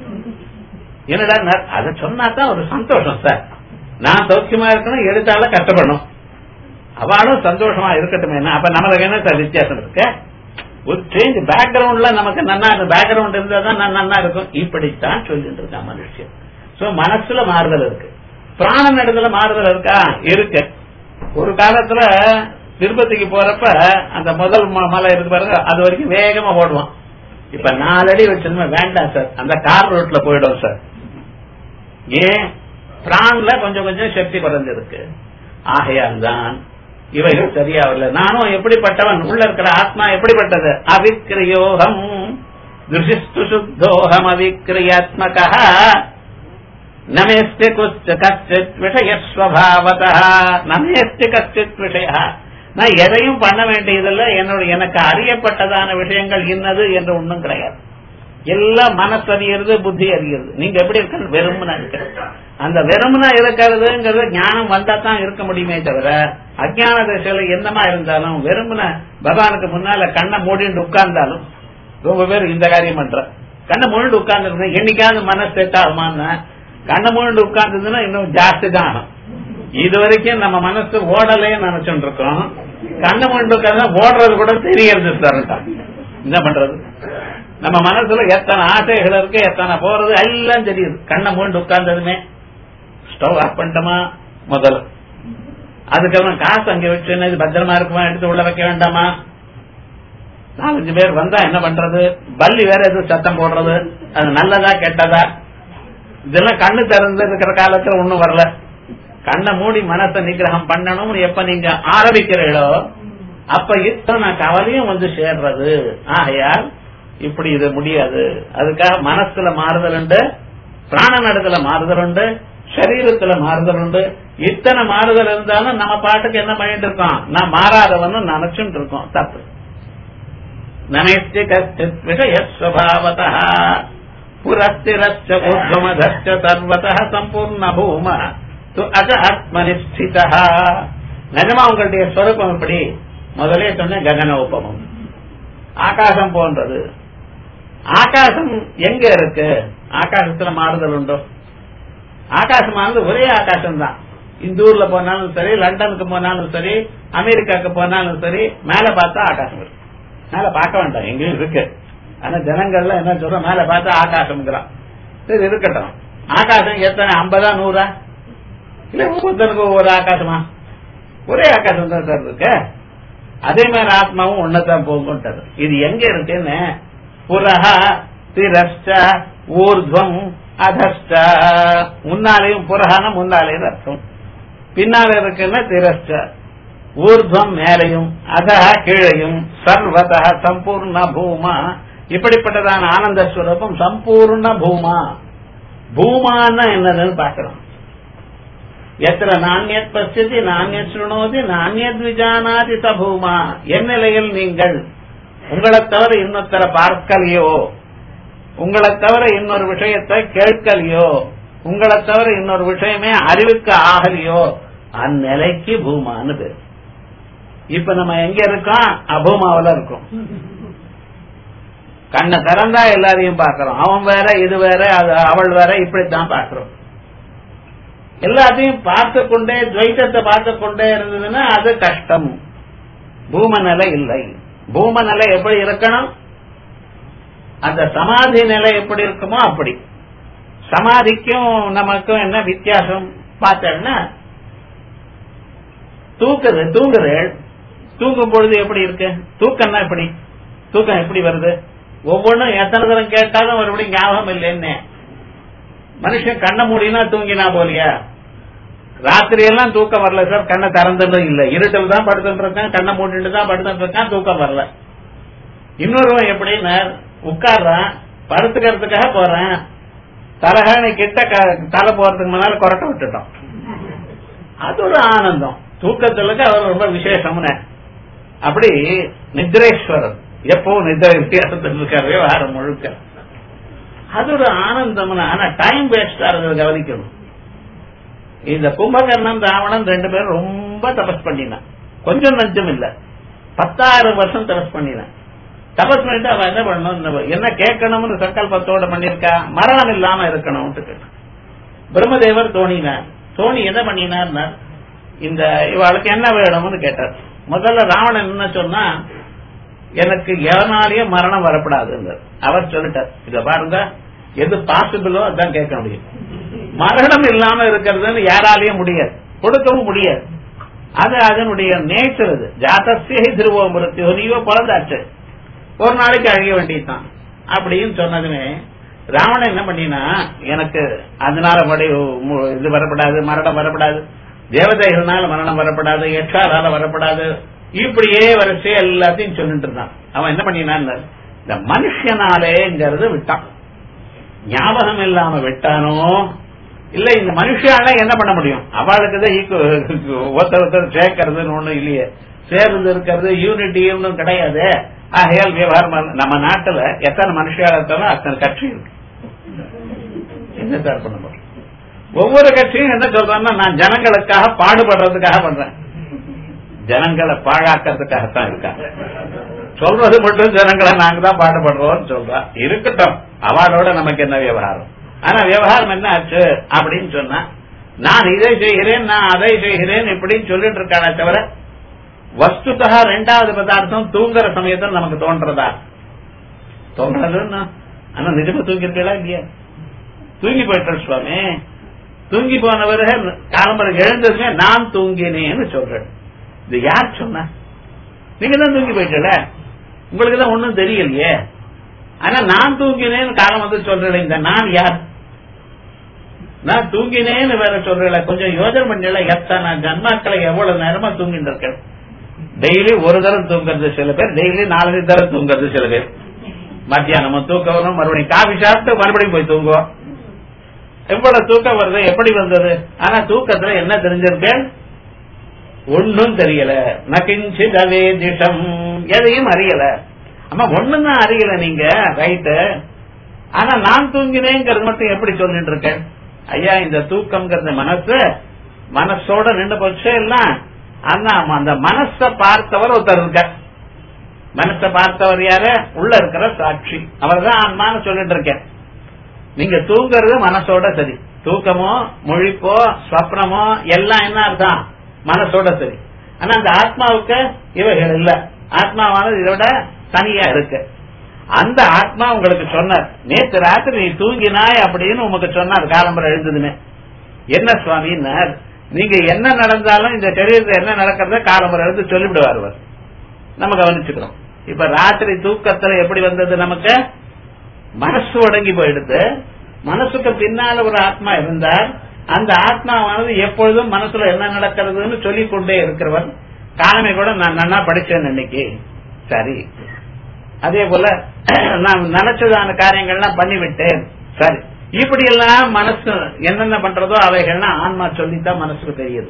என்னடா ந- அத சொன்னா தான் ஒரு சந்தோஷம் சார் நான் சௌக்கியமா இருக்கணும் எடுத்தால கஷ்டப்படணும் அவளும் சந்தோஷமா இருக்கட்டும் என்ன அப்ப நம்மளுக்கு என்ன சார் வித்தியாசம் இருக்கு ஒரு சேஞ்ச் பேக்ரவுண்ட்ல நமக்கு நன்னா பேக்ரவுண்ட் இருந்தா தான் நன்னா- நன்னா இருக்கும் இப்படித்தான் சொல்லிட்டு இருக்கான் மனுஷன் சோ மனசுல மாறுதல் இருக்கு பிராணம் இடத்துல மாறுதல் இருக்கா இருக்கு ஒரு காலத்துல திருப்பதிக்கு போறப்ப அந்த முதல் ம- மலை இருக்கு பாருங்க அது வரைக்கும் வேகமா ஓடுவான் இப்ப நாலடி வச்சிருந்தா வேண்டாம் சார் அந்த கார் ரோட்ல போயிடும் சார் ஏன் பிரான்ல கொஞ்சம் கொஞ்சம் சக்தி குறைஞ்சிருக்கு ஆகையால் தான் இவைகள் சரியா வரல நானும் எப்படிப்பட்டவன் உள்ள இருக்கிற ஆத்மா எப்படிப்பட்டது அவிக்கிரயோகம் திருஷிஸ்து சுத்தோகம் அவிக்கிரியாத்மக நமேஸ்தி கச்சித் விஷயஸ்வபாவத நமேஸ்தி கச்சித் விஷய நான் எதையும் பண்ண வேண்டியதில்லை என்னோட எனக்கு அறியப்பட்டதான விஷயங்கள் இன்னது என்று ஒன்றும் கிடையாது எல்லாம் மனசு அறியறது புத்தி அறியறது நீங்க எப்படி இருக்க வெறுமனா இருக்க அந்த வெறுமனா இருக்கிறதுங்கிறது ஞானம் வந்தா தான் இருக்க முடியுமே தவிர அஜான திசையில என்னமா இருந்தாலும் வெறுமன பகவானுக்கு முன்னால கண்ணை மூடிட்டு உட்கார்ந்தாலும் ரொம்ப பேர் இந்த காரியம் பண்ற கண்ணை மூடிட்டு உட்கார்ந்து என்னைக்காவது மனசு செட் ஆகுமான்னு கண்ணை மூடிட்டு உட்கார்ந்ததுன்னா இன்னும் ஜாஸ்தி தான் ஆகும் இது வரைக்கும் நம்ம மனசு ஓடலையே நினைச்சுட்டு இருக்கோம் கண்ணை மூடிட்டு உட்கார்ந்தா ஓடுறது கூட தெரியறது தரட்டா என்ன பண்றது நம்ம மனசுல எத்தனை ஆசைகள் இருக்கு எத்தனை போறது எல்லாம் தெரியுது கண்ணை மூண்டு உட்கார்ந்ததுமே ஸ்டவ் ஆஃப் பண்ணிட்டோமா முதல்ல அதுக்கப்புறம் காசு அங்க வச்சு என்ன இது பத்திரமா இருக்குமா எடுத்து உள்ள வைக்க வேண்டாமா நாலஞ்சு பேர் வந்தா என்ன பண்றது பல்லி வேற எதுவும் சத்தம் போடுறது அது நல்லதா கெட்டதா இதெல்லாம் கண்ணு திறந்து இருக்கிற காலத்துல ஒண்ணும் வரல கண்ணை மூடி மனசை நிகிரகம் பண்ணணும்னு எப்ப நீங்க ஆரம்பிக்கிறீங்களோ அப்ப இத்தனை கவலையும் வந்து சேர்றது ஆகையால் இப்படி இது முடியாது அதுக்காக மனசுல மாறுதல் உண்டு பிராண நடத்துல மாறுதல் உண்டு சரீரத்துல மாறுதல் உண்டு இத்தனை மாறுதல் இருந்தாலும் நம்ம பாட்டுக்கு என்ன பண்ணிட்டு இருக்கோம் நான் மாறாதவன்னு நினைச்சுட்டு இருக்கோம் தப்பு நனைத்து கஷ்டித் விஷயஸ்வபாவத புரஸ்திரச்ச ஊர்வமதச்ச சர்வத சம்பூர்ண பூம து அஜ ஆத்மனிஷ்டித நிஜமா உங்களுடைய ஸ்வரூபம் எப்படி முதலே சொன்ன ககன உபமம் ஆகாசம் போன்றது ஆகாசம் எங்க இருக்கு ஆகாசத்துல மாறுதல் உண்டோ ஆகாசமானது ஒரே ஆகாசம் தான் இந்த ஊர்ல போனாலும் சரி லண்டனுக்கு போனாலும் சரி அமெரிக்காக்கு போனாலும் சரி மேல பார்த்தா ஆகாசம் இருக்கு மேல பார்க்க வேண்டாம் எங்கேயும் இருக்கு ஆனா ஜனங்கள்ல என்ன சொல்றோம் மேல பார்த்தா ஆகாசம்ங்கிறான் சரி இருக்கட்டும் ஆகாசம் எத்தனை ஐம்பதா நூறா இல்ல ஒவ்வொருத்தனுக்கு ஒவ்வொரு ஆகாசமா ஒரே ஆகாசம் தான் சார் இருக்கு அதே மாதிரி ஆத்மாவும் ஒன்னதான் போகும்ன்றது இது எங்க இருக்குன்னு புரஹ திரஷ்ட ஊர்துவம் அதஷ்ட முன்னாலேயும் புரஹான முன்னாலேயும் அர்த்தம் பின்னால இருக்குன்னா திரஷ்ட ஊர்துவம் மேலையும் அதஹ கீழையும் சர்வத சம்பூர்ண பூமா இப்படிப்பட்டதான ஆனந்த ஸ்வரூபம் சம்பூர்ண பூமா பூமான்னா என்னதுன்னு பாக்கிறோம் எத்திர நாண்யத் பசியதி நாண்யத் சுணோதி நாண்யத் விஜானாதி சபூமா என் நிலையில் நீங்கள் உங்களை தவிர இன்னொருத்தர பார்க்கலையோ உங்களை தவிர இன்னொரு விஷயத்தை கேட்கலையோ உங்களை தவிர இன்னொரு விஷயமே அறிவுக்கு ஆகலையோ அந்நிலைக்கு பூமான்னு பேர் இப்ப நம்ம எங்க இருக்கோம் அபூமாவில இருக்கோம் கண்ணை திறந்தா எல்லாரையும் பாக்கிறோம் அவன் வேற இது வேற அது அவள் வேற இப்படித்தான் பாக்குறோம் எல்லாத்தையும் பார்த்து கொண்டே துவைத்தத்தை பார்த்து கொண்டே இருந்ததுன்னா அது கஷ்டம் பூம நிலை இல்லை பூம நிலை எப்படி இருக்கணும் அந்த சமாதி நிலை எப்படி இருக்குமோ அப்படி சமாதிக்கும் நமக்கும் என்ன வித்தியாசம் பார்த்தோம்னா தூக்குது தூங்குறேள் தூங்கும் பொழுது எப்படி இருக்கு தூக்கம்னா எப்படி தூக்கம் எப்படி வருது ஒவ்வொன்றும் எத்தனை தரம் கேட்டாலும் மறுபடியும் ஞாபகம் இல்லைன்னு மனுஷன் கண்ணை மூடினா தூங்கினா போலியா ராத்திரி எல்லாம் தூக்கம் வரல சார் கண்ணை திறந்துடும் இல்ல இருட்டில் தான் படுத்துட்டு இருக்கேன் கண்ணை மூடிட்டு தான் படுத்துட்டு இருக்கான் தூக்கம் வரல இன்னொருவன் எப்படின்னு உட்கார்றான் படுத்துக்கிறதுக்காக போறேன் தலகாணி கிட்ட தலை போறதுக்கு முன்னால கொரட்டை விட்டுட்டோம் அது ஒரு ஆனந்தம் தூக்கத்துக்கு அவர் ரொம்ப விசேஷம்னு அப்படி நித்ரேஸ்வரர் எப்பவும் நித்ர வித்தியாசத்தில் இருக்காரு விவகாரம் முழுக்க அது ஒரு ஆனந்தம் ஆனா டைம் வேஸ்ட் ஆகுறது கவனிக்கணும் இந்த கும்பகர்ணன் ராவணன் ரெண்டு பேரும் ரொம்ப தபஸ் பண்ணினான் கொஞ்சம் நஞ்சம் இல்ல பத்தாயிரம் வருஷம் தபஸ் பண்ணினான் தபஸ் பண்ணிட்டு அவன் என்ன பண்ணணும் என்ன கேட்கணும்னு சங்கல்பத்தோட பண்ணிருக்கா மரணம் இல்லாம இருக்கணும்னு கேட்டான் பிரம்மதேவர் தோணினார் தோணி என்ன பண்ணினார் இந்த இவளுக்கு என்ன வேணும்னு கேட்டார் முதல்ல ராவணன் என்ன சொன்னா எனக்கு எவனாலேயும் மரணம் வரப்படாது அவர் சொல்லிட்டார் இத பாருங்க எது பாசிபிளோ அதான் கேட்க முடியும் மரணம் இல்லாம இருக்கிறதுன்னு யாராலையும் முடியாது கொடுக்கவும் முடியாது அது அதனுடைய நேச்சர் அது ஜாத்தசிய திருவோ மிருத்தியோ நீயோ பிறந்தாச்சு ஒரு நாளைக்கு அழிய வேண்டியதுதான் அப்படின்னு சொன்னதுமே ராவணன் என்ன பண்ணினா எனக்கு அதனால படி இது வரப்படாது மரணம் வரப்படாது தேவதைகள்னால மரணம் வரப்படாது எட்டாரால வரப்படாது இப்படியே வரிசை எல்லாத்தையும் சொல்லிட்டு இருந்தான் அவன் என்ன பண்ணினான் இந்த மனுஷனாலேங்கிறது விட்டான் ஞாபகம் இல்லாம விட்டானோ இல்ல இந்த மனுஷால என்ன பண்ண முடியும் அவளுக்கு தான் ஒருத்தர் ஒருத்தர் சேர்க்கறதுன்னு ஒண்ணும் இல்லையே சேர்ந்து இருக்கிறது யூனிட்டி ஒன்றும் கிடையாது ஆகையால் விவகாரம் பண்ண- நம்ம நாட்டுல எத்தனை மனுஷியால இருந்தாலும் அத்தனை கட்சி இருக்கு என்ன சார் பண்ண போறோம் ஒவ்வொரு கட்சியும் என்ன சொல்றாங்கன்னா நான் ஜனங்களுக்காக பாடுபடுறதுக்காக பண்றேன் ஜனங்களை பாழாக்கிறதுக்காகத்தான் இருக்காங்க சொல்றது மட்டும் ஜனங்களை நாங்க தான் பாடுபடுறோம்னு சொல்றா இருக்கட்டும் அவளோட நமக்கு என்ன விவகாரம் ஆனா விவகாரம் என்ன ஆச்சு அப்படின்னு சொன்னா நான் இதை செய்கிறேன் நான் அதை செய்கிறேன் இப்படின்னு சொல்லிட்டு இருக்கானே தவிர வஸ்துதா ரெண்டாவது பதார்த்தம் தூங்குற சமயத்தில் நமக்கு தோன்றதா தோன்றது ஆனா நிஜமா தூங்கிருக்கா இல்லையா தூங்கி போயிட்டேன் சுவாமி தூங்கி போனவர் காலம்பரை எழுந்ததுமே நான் தூங்கினேன்னு சொல்றேன் இது யார் சொன்னா நீங்க தான் தூங்கி போயிட்டல உங்களுக்கு தான் ஒண்ணும் தெரியலையே ஆனா நான் தூங்கினேன்னு காலம் வந்து சொல்றேன் இந்த நான் யார் நான் தூங்கினேன்னு வேற சொல்றல கொஞ்சம் யோஜனை பண்ணல எத்தனை ஜன்மாக்களை எவ்வளவு நேரமா தூங்கிட்டு இருக்கேன் டெய்லி ஒரு தரம் தூங்குறது சில பேர் டெய்லி நாலு தரம் தூங்குறது சில பேர் மத்தியானமும் தூக்கம் வரும் மறுபடியும் காபி சாப்பிட்டு மறுபடியும் போய் தூங்குவோம் எவ்வளவு தூக்கம் வருது எப்படி வந்தது ஆனா தூக்கத்துல என்ன தெரிஞ்சிருக்கேன் ஒன்னும் தெரியல நகிஞ்சி தவே திட்டம் எதையும் அறியல அம்மா ஒண்ணும் தான் அறியல நீங்க ரைட்டு ஆனா நான் தூங்கினேங்கிறது மட்டும் எப்படி சொல்லிட்டு இருக்கேன் ஐயா இந்த தூக்கம்ங்கிறது மனசு மனசோட நின்று போச்சு எல்லாம் ஆனா அந்த மனச பார்த்தவர் ஒருத்தர் இருக்க மனச பார்த்தவர் யாரு உள்ள இருக்கிற சாட்சி அவர் தான் ஆன்மான்னு சொல்லிட்டு இருக்கேன் நீங்க தூங்குறது மனசோட சரி தூக்கமோ மொழிப்போ சொப்னமோ எல்லாம் என்ன அர்த்தம் மனசோட சரி ஆனா அந்த ஆத்மாவுக்கு இவைகள் இல்ல ஆத்மாவானது இதோட தனியா இருக்கு அந்த ஆத்மா உங்களுக்கு சொன்னார் நேத்து ராத்திரி நீ தூங்கினாய் அப்படின்னு உங்களுக்கு சொன்னார் காலம்பரம் எழுந்ததுன்னு என்ன சுவாமின்னார் நீங்க என்ன நடந்தாலும் இந்த சரீரத்தில் என்ன நடக்கிறத காலம்பரம் எழுந்து சொல்லிவிடுவார் அவர் நம்ம கவனிச்சுக்கிறோம் இப்ப ராத்திரி தூக்கத்துல எப்படி வந்தது நமக்கு மனசு உடங்கி போயிடுது மனசுக்கு பின்னால ஒரு ஆத்மா இருந்தார் அந்த ஆத்மாவானது எப்பொழுதும் மனசுல என்ன நடக்கிறதுன்னு சொல்லிக் கொண்டே இருக்கிறவன் காலமே கூட நான் நன்னா படிச்சேன் இன்னைக்கு சரி அதே போல நான் நினைச்சதான காரியங்கள்லாம் பண்ணிவிட்டேன் சரி இப்படி எல்லாம் மனசு என்னென்ன பண்றதோ அவைகள்லாம் ஆன்மா சொல்லித்தான் மனசுக்கு தெரியுது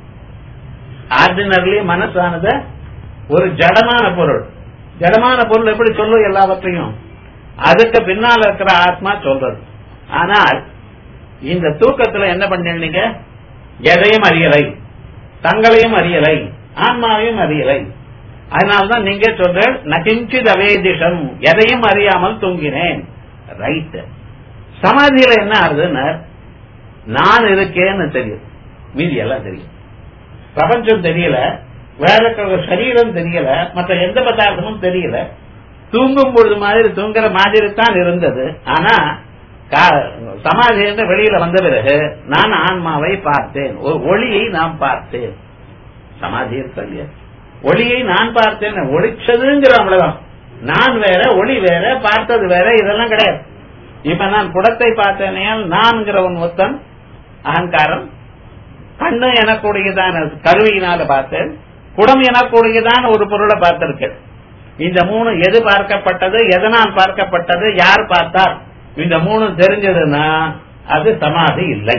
ஆர்டினர்லி மனசானது ஒரு ஜடமான பொருள் ஜடமான பொருள் எப்படி சொல்லும் எல்லாவற்றையும் அதுக்கு பின்னால் இருக்கிற ஆத்மா சொல்றது ஆனால் இந்த தூக்கத்துல என்ன பண்ணீங்க எதையும் அறியலை தங்களையும் அறியலை ஆன்மாவையும் அறியலை அதனால்தான் நீங்க சொல்ற நகிஞ்சித் அவேதிஷம் எதையும் அறியாமல் தூங்கினேன் ரைட் சமாதியில என்ன ஆகுதுன்னு நான் இருக்கேன்னு தெரியும் மீதி எல்லாம் தெரியும் பிரபஞ்சம் தெரியல வேற இருக்கிற சரீரம் தெரியல மற்ற எந்த பதார்த்தமும் தெரியல தூங்கும் பொழுது மாதிரி தூங்குற மாதிரி தான் இருந்தது ஆனா சமாதியிலிருந்து வெளியில வந்த பிறகு நான் ஆன்மாவை பார்த்தேன் ஒரு ஒளியை நான் பார்த்தேன் சமாதி இருக்கு இல்லையா ஒளியை நான் பார்த்தேன் ஒளிச்சதுங்கிற அவ்வளவுதான் நான் வேற ஒளி வேற பார்த்தது வேற இதெல்லாம் கிடையாது இப்ப நான் குடத்தை பார்த்தேனையால் நான்கிறவன் மொத்தம் அகங்காரம் கண்ணு எனக்கூடியதான கருவியினால பார்த்தேன் குடம் எனக்கூடியதான ஒரு பொருளை பார்த்திருக்கேன் இந்த மூணு எது பார்க்கப்பட்டது எதனால் பார்க்கப்பட்டது யார் பார்த்தார் இந்த மூணு தெரிஞ்சதுன்னா அது சமாதி இல்லை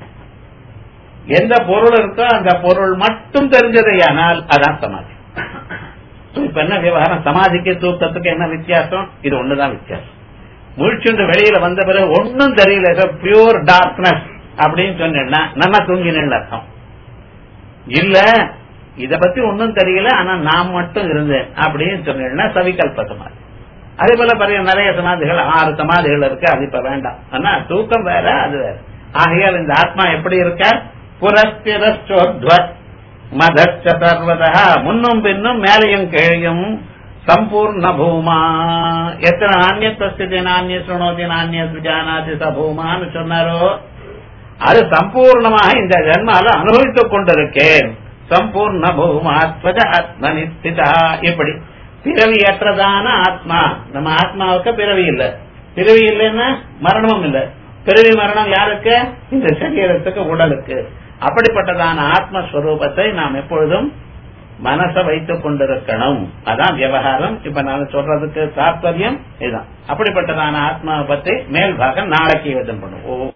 எந்த பொருள் இருக்கோ அந்த பொருள் மட்டும் தெரிஞ்சதையானால் அதான் சமாதி இப்ப என்ன விவகாரம் சமாதிக்கு தூக்கத்துக்கு என்ன வித்தியாசம் இது ஒண்ணுதான் வித்தியாசம் முழிச்சுண்டு வெளியில வந்த பிறகு ஒன்னும் தெரியல பியூர் டார்க்னஸ் அப்படின்னு சொன்னா நல்லா தூங்கினேன்னு அர்த்தம் இல்ல இத பத்தி ஒன்னும் தெரியல ஆனா நான் மட்டும் இருந்தேன் அப்படின்னு சொன்னா சவிகல்ப சமாதி அதே போல பாருங்க நிறைய சமாதிகள் ஆறு சமாதிகள் இருக்கு அது இப்ப வேண்டாம் ஆனா தூக்கம் வேற அது வேற ஆகையால் இந்த ஆத்மா எப்படி இருக்க புரஸ்திரஸ்டோத்வத் மதச்ச சர்வதா முன்னும் பின்னும் மேலையும் கீழையும் சம்பூர்ண பூமா எத்தனை நானியத்தஸ்தி நானிய சுணோதி நானிய ஜானாதி ச பூமான்னு சொன்னாரோ அது சம்பூர்ணமாக இந்த ஜென்மால அனுபவித்துக் கொண்டிருக்கேன் சம்பூர்ண பூமாத்மஜ ஆத்ம நிஸ்திதா இப்படி பிறவியற்றதான ஆத்மா நம்ம ஆத்மாவுக்கு பிறவி இல்ல பிறவி இல்லைன்னா மரணமும் இல்ல பிறவி மரணம் யாருக்கு இந்த சரீரத்துக்கு உடலுக்கு அப்படிப்பட்டதான ஆத்மஸ்வரூபத்தை நாம் எப்பொழுதும் மனச வைத்துக் கொண்டிருக்கணும் அதான் விவகாரம் இப்ப நான் சொல்றதுக்கு தாற்பயம் இதுதான் அப்படிப்பட்டதான ஆத்மாவை பத்தி மேல் பாகம் நாளைக்கு யோஜனை பண்ணுவோம்